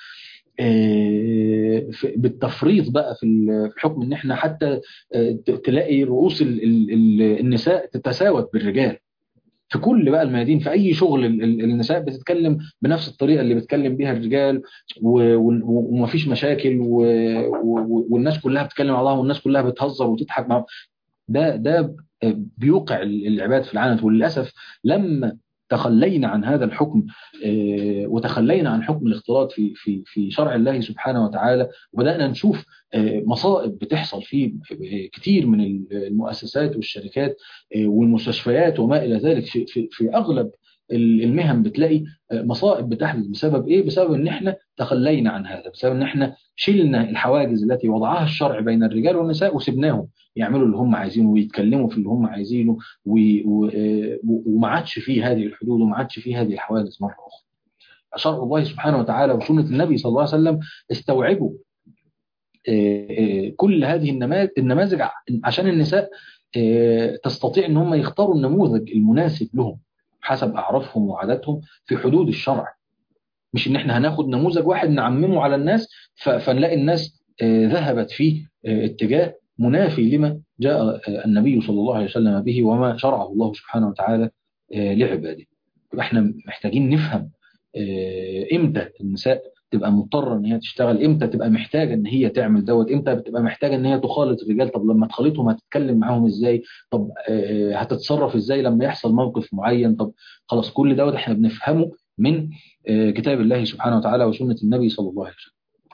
بالتفريط بقى في الحكم ان احنا حتى تلاقي رؤوس النساء تتساوت بالرجال في كل بقى الميادين في اي شغل النساء بتتكلم بنفس الطريقه اللي بيتكلم بيها الرجال ومفيش مشاكل والناس كلها بتتكلم مع بعضها والناس كلها بتهزر وتضحك مع ده ده بيوقع العباد في العنت وللاسف لما تخلينا عن هذا الحكم وتخلينا عن حكم الاختلاط في في في شرع الله سبحانه وتعالى وبدانا نشوف مصائب بتحصل في كتير من المؤسسات والشركات والمستشفيات وما الى ذلك في في, في اغلب المهن بتلاقي مصائب بتحدث بسبب ايه؟ بسبب ان احنا تخلينا عن هذا، بسبب ان احنا شلنا الحواجز التي وضعها الشرع بين الرجال والنساء وسبناهم يعملوا اللي هم عايزينه ويتكلموا في اللي هم عايزينه وما عادش فيه هذه الحدود وما عادش فيه هذه الحواجز مره اخرى. شرع الله سبحانه وتعالى وسنه النبي صلى الله عليه وسلم استوعبوا كل هذه النماذج عشان النساء تستطيع ان هم يختاروا النموذج المناسب لهم حسب اعرافهم وعاداتهم في حدود الشرع مش ان احنا هناخد نموذج واحد نعممه على الناس فنلاقي الناس ذهبت في اتجاه منافي لما جاء النبي صلى الله عليه وسلم به وما شرعه الله سبحانه وتعالى لعباده احنا محتاجين نفهم امتى النساء تبقى مضطره ان هي تشتغل امتى تبقى محتاجه ان هي تعمل دوت امتى بتبقى محتاجه ان هي تخالط الرجال طب لما تخالطهم هتتكلم معاهم ازاي طب هتتصرف ازاي لما يحصل موقف معين طب خلاص كل دوت احنا بنفهمه من كتاب الله سبحانه وتعالى وسنه النبي صلى الله عليه وسلم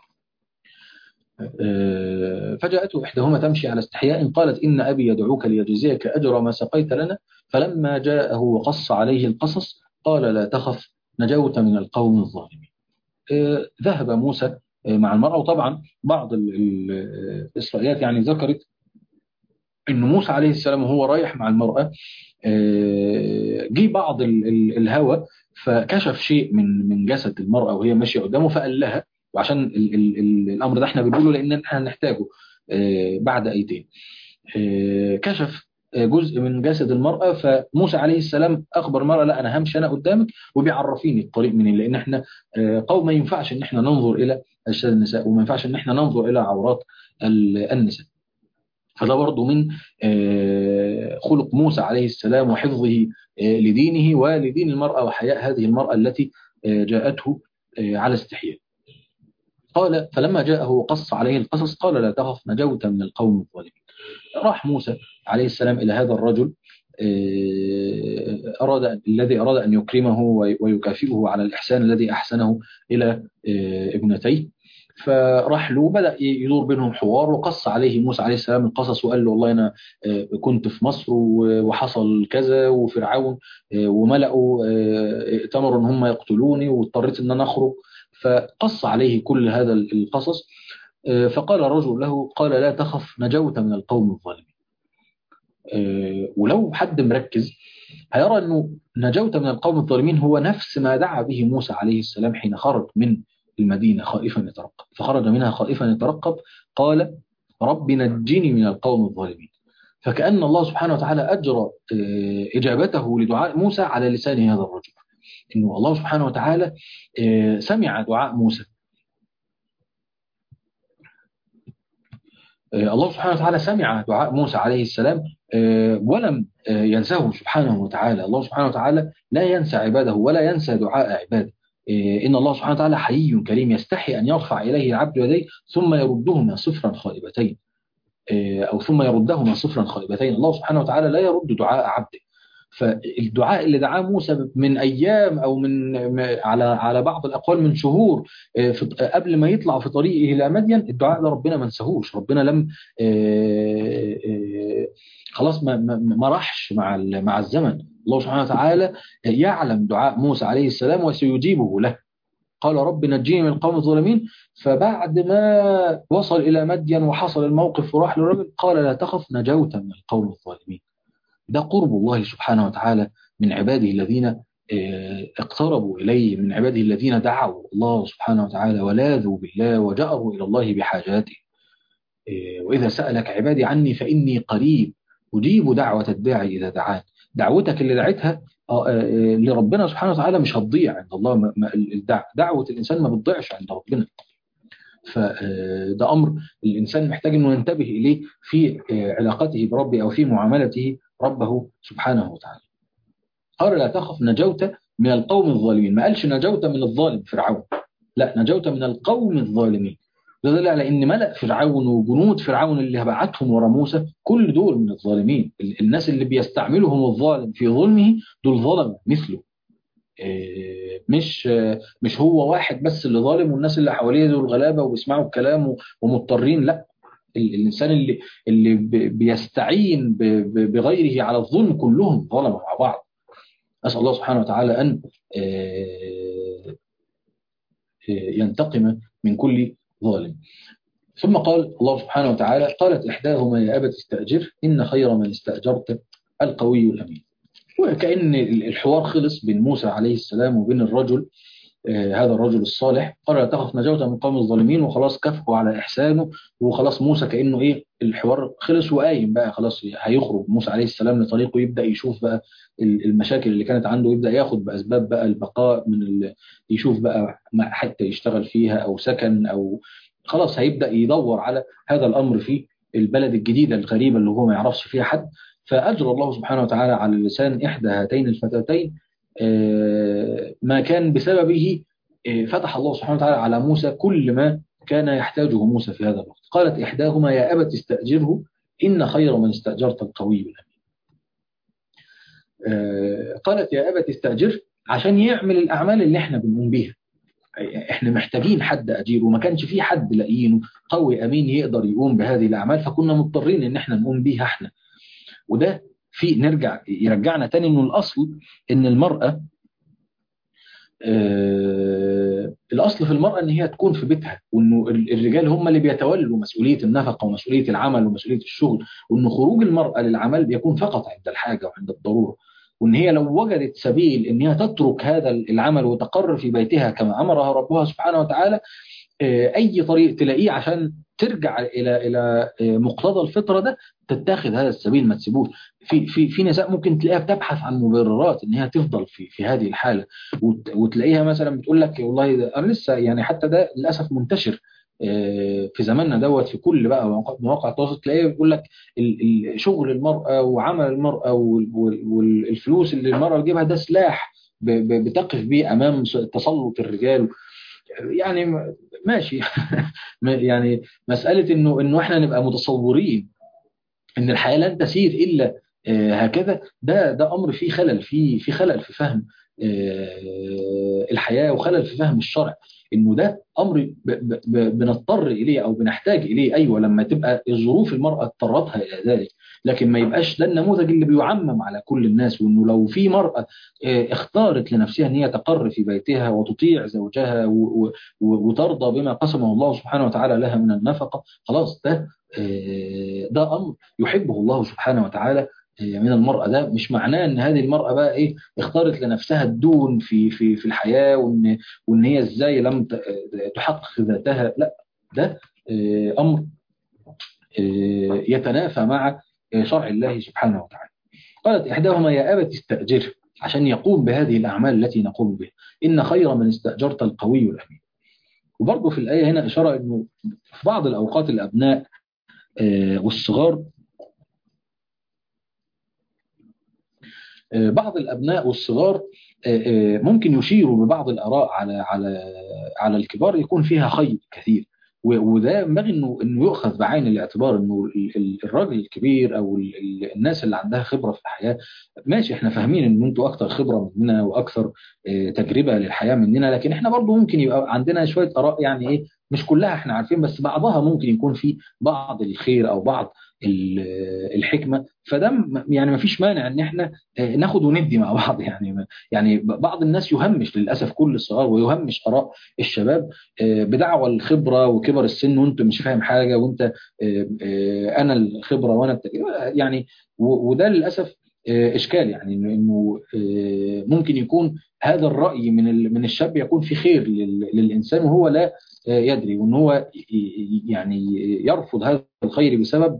فجاءته إحداهما تمشي على استحياء قالت إن أبي يدعوك ليجزيك أجر ما سقيت لنا فلما جاءه وقص عليه القصص قال لا تخف نجوت من القوم الظالمين ذهب موسى مع المرأة وطبعا بعض الإسرائيليات يعني ذكرت أن موسى عليه السلام وهو رايح مع المرأة جه بعض الهوى فكشف شيء من من جسد المرأة وهي ماشية قدامه فقال لها وعشان ال ال ال الامر ده احنا بنقوله لان احنا هنحتاجه بعد ايتين كشف جزء من جسد المرأة فموسى عليه السلام أخبر المرأة لا أنا همشي أنا قدامك وبيعرفيني الطريق منين لأن احنا قوم ما ينفعش إن احنا ننظر إلى أجساد النساء وما ينفعش إن احنا ننظر إلى عورات النساء فده برضه من خلق موسى عليه السلام وحفظه لدينه ولدين المرأة وحياء هذه المرأة التي جاءته على استحياء قال فلما جاءه وقص عليه القصص قال لا تخف نجوت من القوم الظالمين راح موسى عليه السلام إلى هذا الرجل أراد الذي أراد أن يكرمه ويكافئه على الإحسان الذي أحسنه إلى ابنتيه فراح له بدأ يدور بينهم حوار وقص عليه موسى عليه السلام القصص وقال له والله أنا كنت في مصر وحصل كذا وفرعون وملأوا ائتمروا أن هم يقتلوني واضطريت أن أنا أخرج فقص عليه كل هذا القصص فقال الرجل له قال لا تخف نجوت من القوم الظالمين ولو حد مركز هيرى أنه نجوت من القوم الظالمين هو نفس ما دعا به موسى عليه السلام حين خرج من المدينة خائفا يترقب فخرج منها خائفا يترقب قال رب نجني من القوم الظالمين فكأن الله سبحانه وتعالى أجرى إجابته لدعاء موسى على لسان هذا الرجل انه الله سبحانه وتعالى سمع دعاء موسى الله سبحانه وتعالى سمع دعاء موسى عليه السلام ولم ينساه سبحانه وتعالى الله سبحانه وتعالى لا ينسى عباده ولا ينسى دعاء عباده إن الله سبحانه وتعالى حي كريم يستحي أن يرفع إليه العبد يديه ثم يردهما صفرا خائبتين أو ثم يردهما صفرا خائبتين الله سبحانه وتعالى لا يرد دعاء عبده فالدعاء اللي دعاه موسى من ايام او من على على بعض الاقوال من شهور قبل ما يطلع في طريقه الى مدين الدعاء ده ربنا ما نساهوش ربنا لم خلاص ما ما راحش مع مع الزمن الله سبحانه وتعالى يعلم دعاء موسى عليه السلام وسيجيبه له قال رب نجيني من القوم الظالمين فبعد ما وصل الى مدين وحصل الموقف وراح للرجل قال لا تخف نجوت من القوم الظالمين ده قرب الله سبحانه وتعالى من عباده الذين اقتربوا إليه من عباده الذين دعوا الله سبحانه وتعالى ولاذوا بالله وجأروا إلى الله بحاجاته وإذا سألك عبادي عني فإني قريب أجيب دعوة الداعي إذا دعان دعوتك اللي دعيتها لربنا سبحانه وتعالى مش هتضيع عند الله دعوة الإنسان ما بتضيعش عند ربنا فده أمر الإنسان محتاج أنه ينتبه إليه في علاقته بربه أو في معاملته ربه سبحانه وتعالى قال لا تخف نجوت من القوم الظالمين ما قالش نجوت من الظالم فرعون لا نجوت من القوم الظالمين ده دليل على ان ملأ فرعون وجنود فرعون اللي بعتهم ورا موسى كل دول من الظالمين الناس اللي بيستعملهم الظالم في ظلمه دول ظلم مثله مش مش هو واحد بس اللي ظالم والناس اللي حواليه دول غلابه وبيسمعوا الكلام ومضطرين لا الانسان اللي اللي بيستعين بغيره على الظلم كلهم ظلموا مع بعض اسال الله سبحانه وتعالى ان ينتقم من كل ظالم ثم قال الله سبحانه وتعالى قالت احداهما يا ابت استاجر ان خير من استاجرت القوي الامين وكأن الحوار خلص بين موسى عليه السلام وبين الرجل هذا الرجل الصالح قال لا تخف نجوت من قوم الظالمين وخلاص كافئوا على إحسانه وخلاص موسى كأنه إيه الحوار خلص وقايم بقى خلاص هيخرج موسى عليه السلام لطريقه يبدأ يشوف بقى المشاكل اللي كانت عنده يبدأ ياخد بأسباب بقى البقاء من ال... يشوف بقى حتى يشتغل فيها أو سكن أو خلاص هيبدأ يدور على هذا الأمر في البلد الجديدة الغريبة اللي هو ما يعرفش فيها حد فأجرى الله سبحانه وتعالى على لسان إحدى هاتين الفتاتين ما كان بسببه فتح الله سبحانه وتعالى على موسى كل ما كان يحتاجه موسى في هذا الوقت قالت إحداهما يا أبت استأجره إن خير من استأجرت القوي الأمين قالت يا أبت استأجر عشان يعمل الأعمال اللي احنا بنقوم بيها احنا محتاجين حد أجير وما كانش في حد لاقيينه قوي أمين يقدر يقوم بهذه الأعمال فكنا مضطرين إن احنا نقوم بيها احنا وده في نرجع يرجعنا تاني انه الاصل ان المرأة آه الاصل في المرأة ان هي تكون في بيتها وانه الرجال هم اللي بيتولوا مسؤولية النفقة ومسؤولية العمل ومسؤولية الشغل وانه خروج المرأة للعمل بيكون فقط عند الحاجة وعند الضرورة وان هي لو وجدت سبيل ان هي تترك هذا العمل وتقر في بيتها كما امرها ربها سبحانه وتعالى آه اي طريق تلاقيه عشان ترجع الى الى مقتضى الفطره ده تتاخذ هذا السبيل ما تسيبوش في في في نساء ممكن تلاقيها بتبحث عن مبررات ان هي تفضل في في هذه الحاله وتلاقيها مثلا بتقول لك والله ده انا لسه يعني حتى ده للاسف منتشر في زماننا دوت في كل بقى مواقع التواصل تلاقيه بيقول لك شغل المراه وعمل المراه والفلوس اللي المراه تجيبها ده سلاح بتقف بيه امام تسلط الرجال يعني ماشي يعني مسألة انه انه احنا نبقى متصورين ان الحياة لن تسير الا هكذا ده ده امر فيه خلل في في خلل في فهم الحياة وخلل في فهم الشرع انه ده امر بنضطر اليه او بنحتاج اليه ايوه لما تبقى ظروف المراه اضطرتها الى ذلك لكن ما يبقاش ده النموذج اللي بيعمم على كل الناس وانه لو في مراه اختارت لنفسها ان هي تقر في بيتها وتطيع زوجها وترضى بما قسمه الله سبحانه وتعالى لها من النفقه خلاص ده ده امر يحبه الله سبحانه وتعالى من المرأة ده مش معناه ان هذه المرأة بقى ايه اختارت لنفسها الدون في في في الحياة وان وان هي ازاي لم تحقق ذاتها لا ده امر يتنافى مع شرع الله سبحانه وتعالى قالت احداهما يا ابت استاجره عشان يقوم بهذه الاعمال التي نقوم بها ان خير من استاجرت القوي الامين وبرضه في الايه هنا اشاره انه في بعض الاوقات الابناء والصغار بعض الابناء والصغار ممكن يشيروا ببعض الاراء على على على الكبار يكون فيها خير كثير وده ينبغي انه انه يؤخذ بعين الاعتبار انه الراجل الكبير او الناس اللي عندها خبره في الحياه ماشي احنا فاهمين ان انتوا اكثر خبره مننا واكثر تجربه للحياه مننا لكن احنا برضه ممكن يبقى عندنا شويه اراء يعني ايه مش كلها احنا عارفين بس بعضها ممكن يكون في بعض الخير او بعض الحكمه فده يعني ما فيش مانع ان احنا ناخد وندي مع بعض يعني يعني بعض الناس يهمش للاسف كل الصغار ويهمش اراء الشباب بدعوى الخبره وكبر السن وانت مش فاهم حاجه وانت انا الخبره وانا التجربه يعني وده للاسف اشكال يعني انه ممكن يكون هذا الراي من من الشاب يكون في خير للانسان وهو لا يدري وان هو يعني يرفض هذا الخير بسبب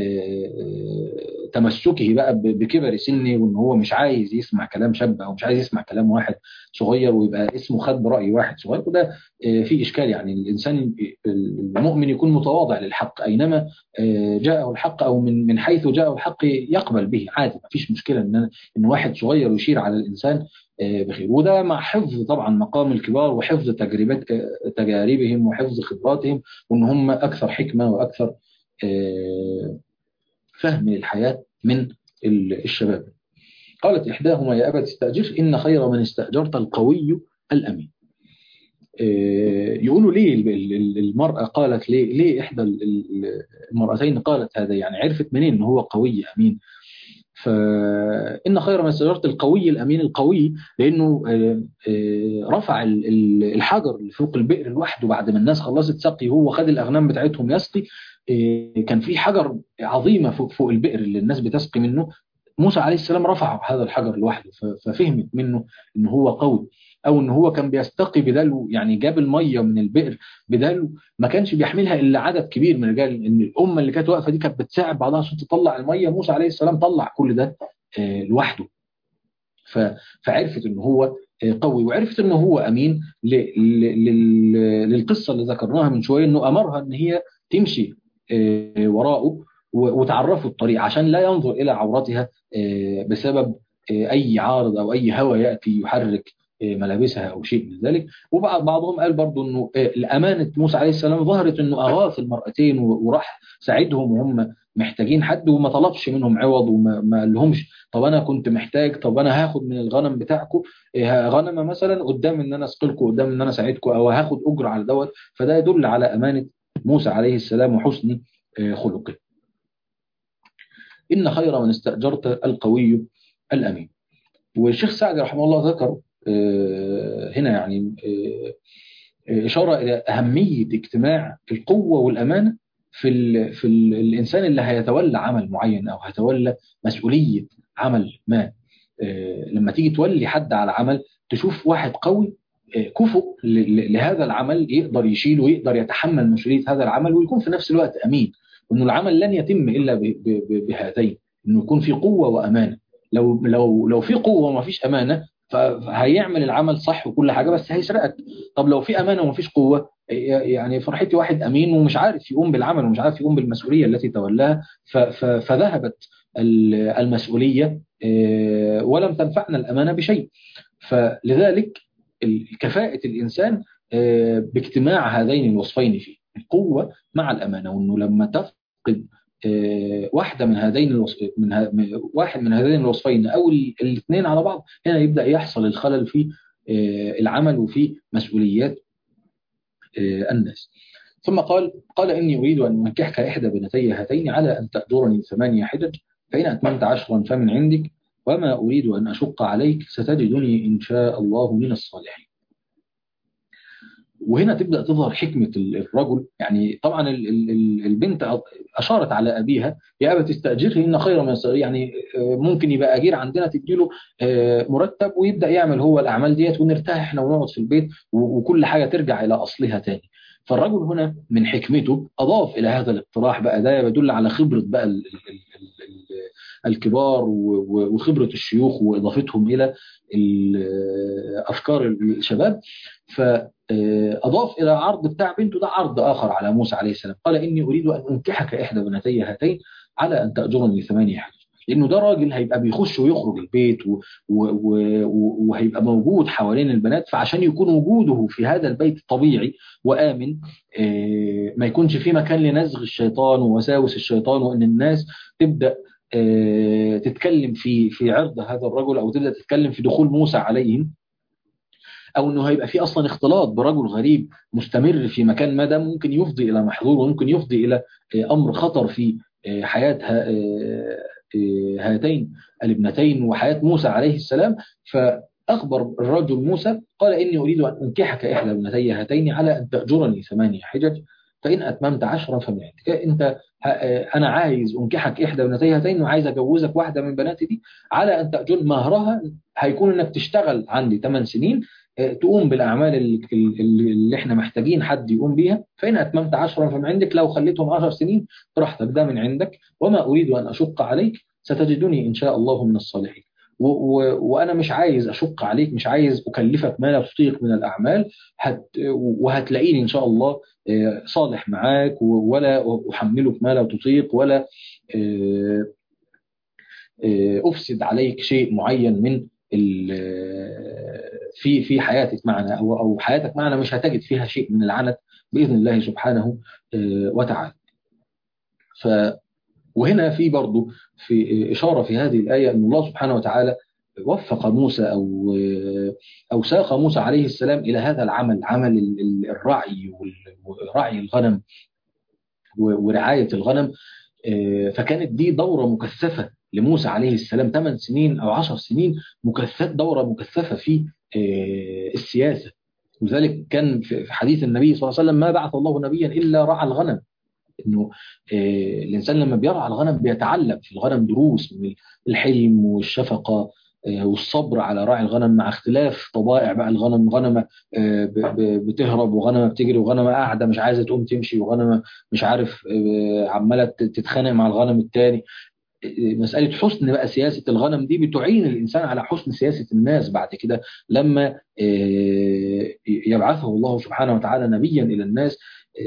تمسكه بقى بكبر سنه وان هو مش عايز يسمع كلام شاب او مش عايز يسمع كلام واحد صغير ويبقى اسمه خد براي واحد صغير وده في اشكال يعني الانسان المؤمن يكون متواضع للحق اينما جاءه الحق او من من حيث جاءه الحق يقبل به عادي ما فيش مشكله ان ان واحد صغير يشير على الانسان بخير وده مع حفظ طبعا مقام الكبار وحفظ تجربة تجاربهم وحفظ خبراتهم وان هم اكثر حكمه واكثر فهم للحياه من الشباب. قالت احداهما يا ابت استاجر ان خير من استاجرت القوي الامين. يقولوا ليه المراه قالت ليه ليه احدى المرأتين قالت هذا يعني عرفت منين ان هو قوي امين؟ فإن خير من استجارة القوي الأمين القوي لأنه رفع الحجر اللي فوق البئر لوحده بعد ما الناس خلصت سقي هو خد الأغنام بتاعتهم يسقي كان في حجر عظيمة فوق, فوق البئر اللي الناس بتسقي منه موسى عليه السلام رفع هذا الحجر لوحده ففهمت منه أنه هو قوي او ان هو كان بيستقي بدلو يعني جاب الميه من البئر بدلو ما كانش بيحملها الا عدد كبير من الرجال ان الامه اللي كانت واقفه دي كانت بتساعد بعضها عشان تطلع الميه موسى عليه السلام طلع كل ده لوحده فعرفت ان هو قوي وعرفت ان هو امين للقصه اللي ذكرناها من شويه انه امرها ان هي تمشي وراءه وتعرفوا الطريق عشان لا ينظر الى عورتها بسبب اي عارض او اي هوى ياتي يحرك ملابسها او شيء من ذلك وبعضهم قال برضو انه الامانه موسى عليه السلام ظهرت انه اغاث المرأتين وراح ساعدهم وهم محتاجين حد وما طلبش منهم عوض وما لهمش طب انا كنت محتاج طب انا هاخد من الغنم بتاعكم غنمه مثلا قدام ان انا اسقلكم قدام ان انا اساعدكم او هاخد اجر على دوت فده يدل على امانه موسى عليه السلام وحسن خلقه ان خير من استاجرت القوي الامين والشيخ سعدي رحمه الله ذكر هنا يعني اشاره الى اهميه اجتماع القوه والامانه في ال في ال الانسان اللي هيتولى عمل معين او هيتولى مسؤوليه عمل ما لما تيجي تولي حد على عمل تشوف واحد قوي كفؤ لهذا العمل يقدر يشيله ويقدر يتحمل مسؤوليه هذا العمل ويكون في نفس الوقت امين وانه العمل لن يتم الا بهذين انه يكون في قوه وامانه لو لو لو في قوه وما فيش امانه فهيعمل العمل صح وكل حاجه بس هيسرقك طب لو في امانه وما فيش قوه يعني فرحتي واحد امين ومش عارف يقوم بالعمل ومش عارف يقوم بالمسؤوليه التي تولاها فذهبت المسؤوليه ولم تنفعنا الامانه بشيء فلذلك كفاءه الانسان باجتماع هذين الوصفين فيه القوه مع الامانه وانه لما تفقد واحده من هذين الوصفين من ه... واحد من هذين الوصفين او الاثنين على بعض هنا يبدا يحصل الخلل في العمل وفي مسؤوليات الناس ثم قال قال اني اريد ان انكحك احدى بنتي هاتين على ان تاجرني ثمانيه حجج فان اتممت عشرا فمن عندك وما اريد ان اشق عليك ستجدني ان شاء الله من الصالحين وهنا تبدا تظهر حكمه الرجل يعني طبعا البنت اشارت على ابيها يا ابا تستاجره ان خير من يعني ممكن يبقى اجير عندنا تديله مرتب ويبدا يعمل هو الاعمال ديت ونرتاح احنا ونقعد في البيت وكل حاجه ترجع الى اصلها تاني فالرجل هنا من حكمته اضاف الى هذا الاقتراح بقى ده يدل على خبره بقى ال ال ال الكبار وخبره الشيوخ واضافتهم الى افكار الشباب فاضاف الى عرض بتاع بنته ده عرض اخر على موسى عليه السلام قال اني اريد ان انكحك احدى بنتي هاتين على ان تاجرني ثمانيه حجج لانه ده راجل هيبقى بيخش ويخرج البيت و... و... و... وهيبقى موجود حوالين البنات فعشان يكون وجوده في هذا البيت طبيعي وامن آه ما يكونش في مكان لنزغ الشيطان ووساوس الشيطان وان الناس تبدا آه تتكلم في في عرض هذا الرجل او تبدا تتكلم في دخول موسى عليهم او انه هيبقى في اصلا اختلاط برجل غريب مستمر في مكان ما ده ممكن يفضي الى محظور وممكن يفضي الى آه امر خطر في حياتها هاتين الابنتين وحياة موسى عليه السلام فأخبر الرجل موسى قال إني أريد أن أنكحك إحدى ابنتي هاتين على أن تأجرني ثمانية حجج فإن أتممت عشرا فمن عندك أنت أنا عايز أنكحك إحدى ابنتي هاتين وعايز أجوزك واحدة من بناتي دي على أن تأجر مهرها هيكون إنك تشتغل عندي 8 سنين تقوم بالأعمال اللي, اللي احنا محتاجين حد يقوم بيها فإن أتممت عشرا فمن عندك لو خليتهم 10 سنين براحتك ده من عندك وما أريد أن أشق عليك ستجدني إن شاء الله من الصالحين و و وأنا مش عايز أشق عليك مش عايز أكلفك ما لا تطيق من الأعمال هت وهتلاقيني إن شاء الله صالح معاك ولا أحملك ما لا تطيق ولا أفسد عليك شيء معين من في في حياتك معنا أو أو حياتك معنا مش هتجد فيها شيء من العنت بإذن الله سبحانه وتعالى ف وهنا في برضه في إشارة في هذه الآية أن الله سبحانه وتعالى وفق موسى أو أو ساق موسى عليه السلام إلى هذا العمل عمل الرعي ورعي الغنم ورعاية الغنم فكانت دي دورة مكثفة لموسى عليه السلام 8 سنين أو 10 سنين مكثفة دورة مكثفة في السياسة وذلك كان في حديث النبي صلى الله عليه وسلم ما بعث الله نبيا إلا رعى الغنم انه الانسان لما بيرعى الغنم بيتعلم في الغنم دروس من الحلم والشفقه والصبر على راعي الغنم مع اختلاف طبائع بقى الغنم غنمة بتهرب وغنمة بتجري وغنمة قاعدة مش عايزة تقوم تمشي وغنمة مش عارف عمالة تتخانق مع الغنم التاني مسألة حسن بقى سياسة الغنم دي بتعين الإنسان على حسن سياسة الناس بعد كده لما يبعثه الله سبحانه وتعالى نبيا إلى الناس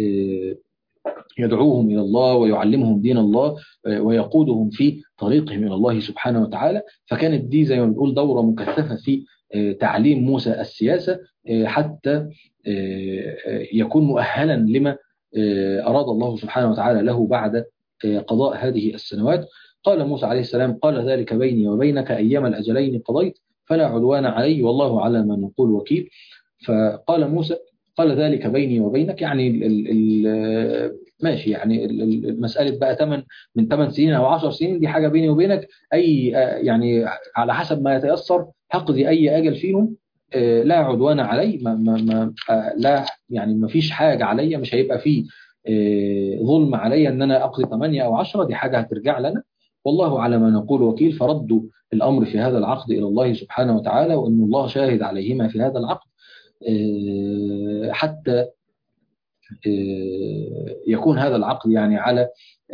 يدعوهم إلى الله ويعلمهم دين الله ويقودهم في طريقهم إلى الله سبحانه وتعالى فكانت دي زي ما بنقول دورة مكثفة في تعليم موسى السياسة حتى يكون مؤهلا لما أراد الله سبحانه وتعالى له بعد قضاء هذه السنوات قال موسى عليه السلام قال ذلك بيني وبينك أيام الأجلين قضيت فلا عدوان علي والله على ما نقول وكيل فقال موسى قال ذلك بيني وبينك يعني ال ال ماشي يعني مسألة بقى 8 من 8 سنين أو 10 سنين دي حاجة بيني وبينك أي يعني على حسب ما يتيسر هقضي أي أجل فيهم لا عدوان علي ما ما ما لا يعني ما فيش حاجة عليا مش هيبقى فيه ظلم عليا ان انا اقضي 8 او 10 دي حاجه هترجع لنا والله على ما نقول وكيل فردوا الامر في هذا العقد الى الله سبحانه وتعالى وان الله شاهد عليهما في هذا العقد حتى يكون هذا العقد يعني على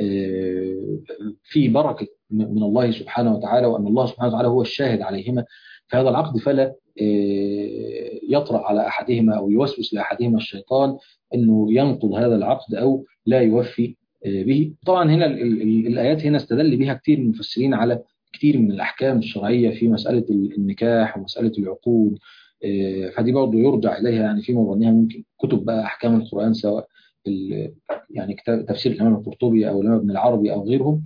في بركه من الله سبحانه وتعالى وان الله سبحانه وتعالى هو الشاهد عليهما في هذا العقد فلا يطرأ على احدهما او يوسوس لاحدهما الشيطان انه ينقض هذا العقد او لا يوفي به طبعا هنا الايات هنا استدل بها كثير من المفسرين على كثير من الاحكام الشرعيه في مساله النكاح ومساله العقود فدي برضه يرجع اليها يعني في مظنها ممكن كتب بقى احكام القران سواء يعني كتاب تفسير الامام القرطبي او الامام ابن العربي او غيرهم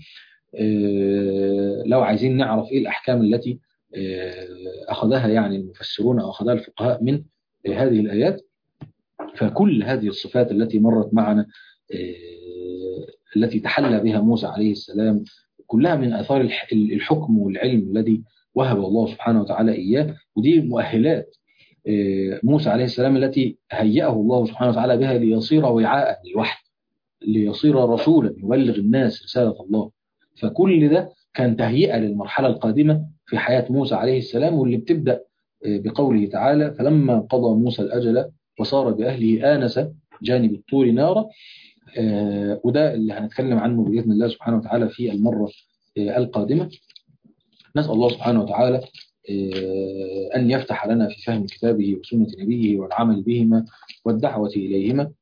لو عايزين نعرف ايه الاحكام التي اخذها يعني المفسرون او اخذها الفقهاء من هذه الايات فكل هذه الصفات التي مرت معنا التي تحلى بها موسى عليه السلام كلها من اثار الحكم والعلم الذي وهب الله سبحانه وتعالى اياه ودي مؤهلات موسى عليه السلام التي هيأه الله سبحانه وتعالى بها ليصير وعاء للوحي ليصير رسولا يبلغ الناس رسالة الله فكل ده كان تهيئة للمرحلة القادمة في حياة موسى عليه السلام واللي بتبدأ بقوله تعالى فلما قضى موسى الأجل وصار بأهله آنس جانب الطور نارا وده اللي هنتكلم عنه بإذن الله سبحانه وتعالى في المرة القادمة نسأل الله سبحانه وتعالى أن يفتح لنا في فهم كتابه وسنة نبيه والعمل بهما والدعوة إليهما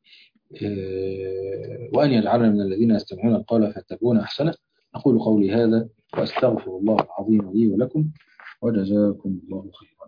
وأن يجعلنا من الذين يستمعون القول فيتبعون أحسنه أقول قولي هذا وأستغفر الله العظيم لي ولكم وجزاكم الله خيرا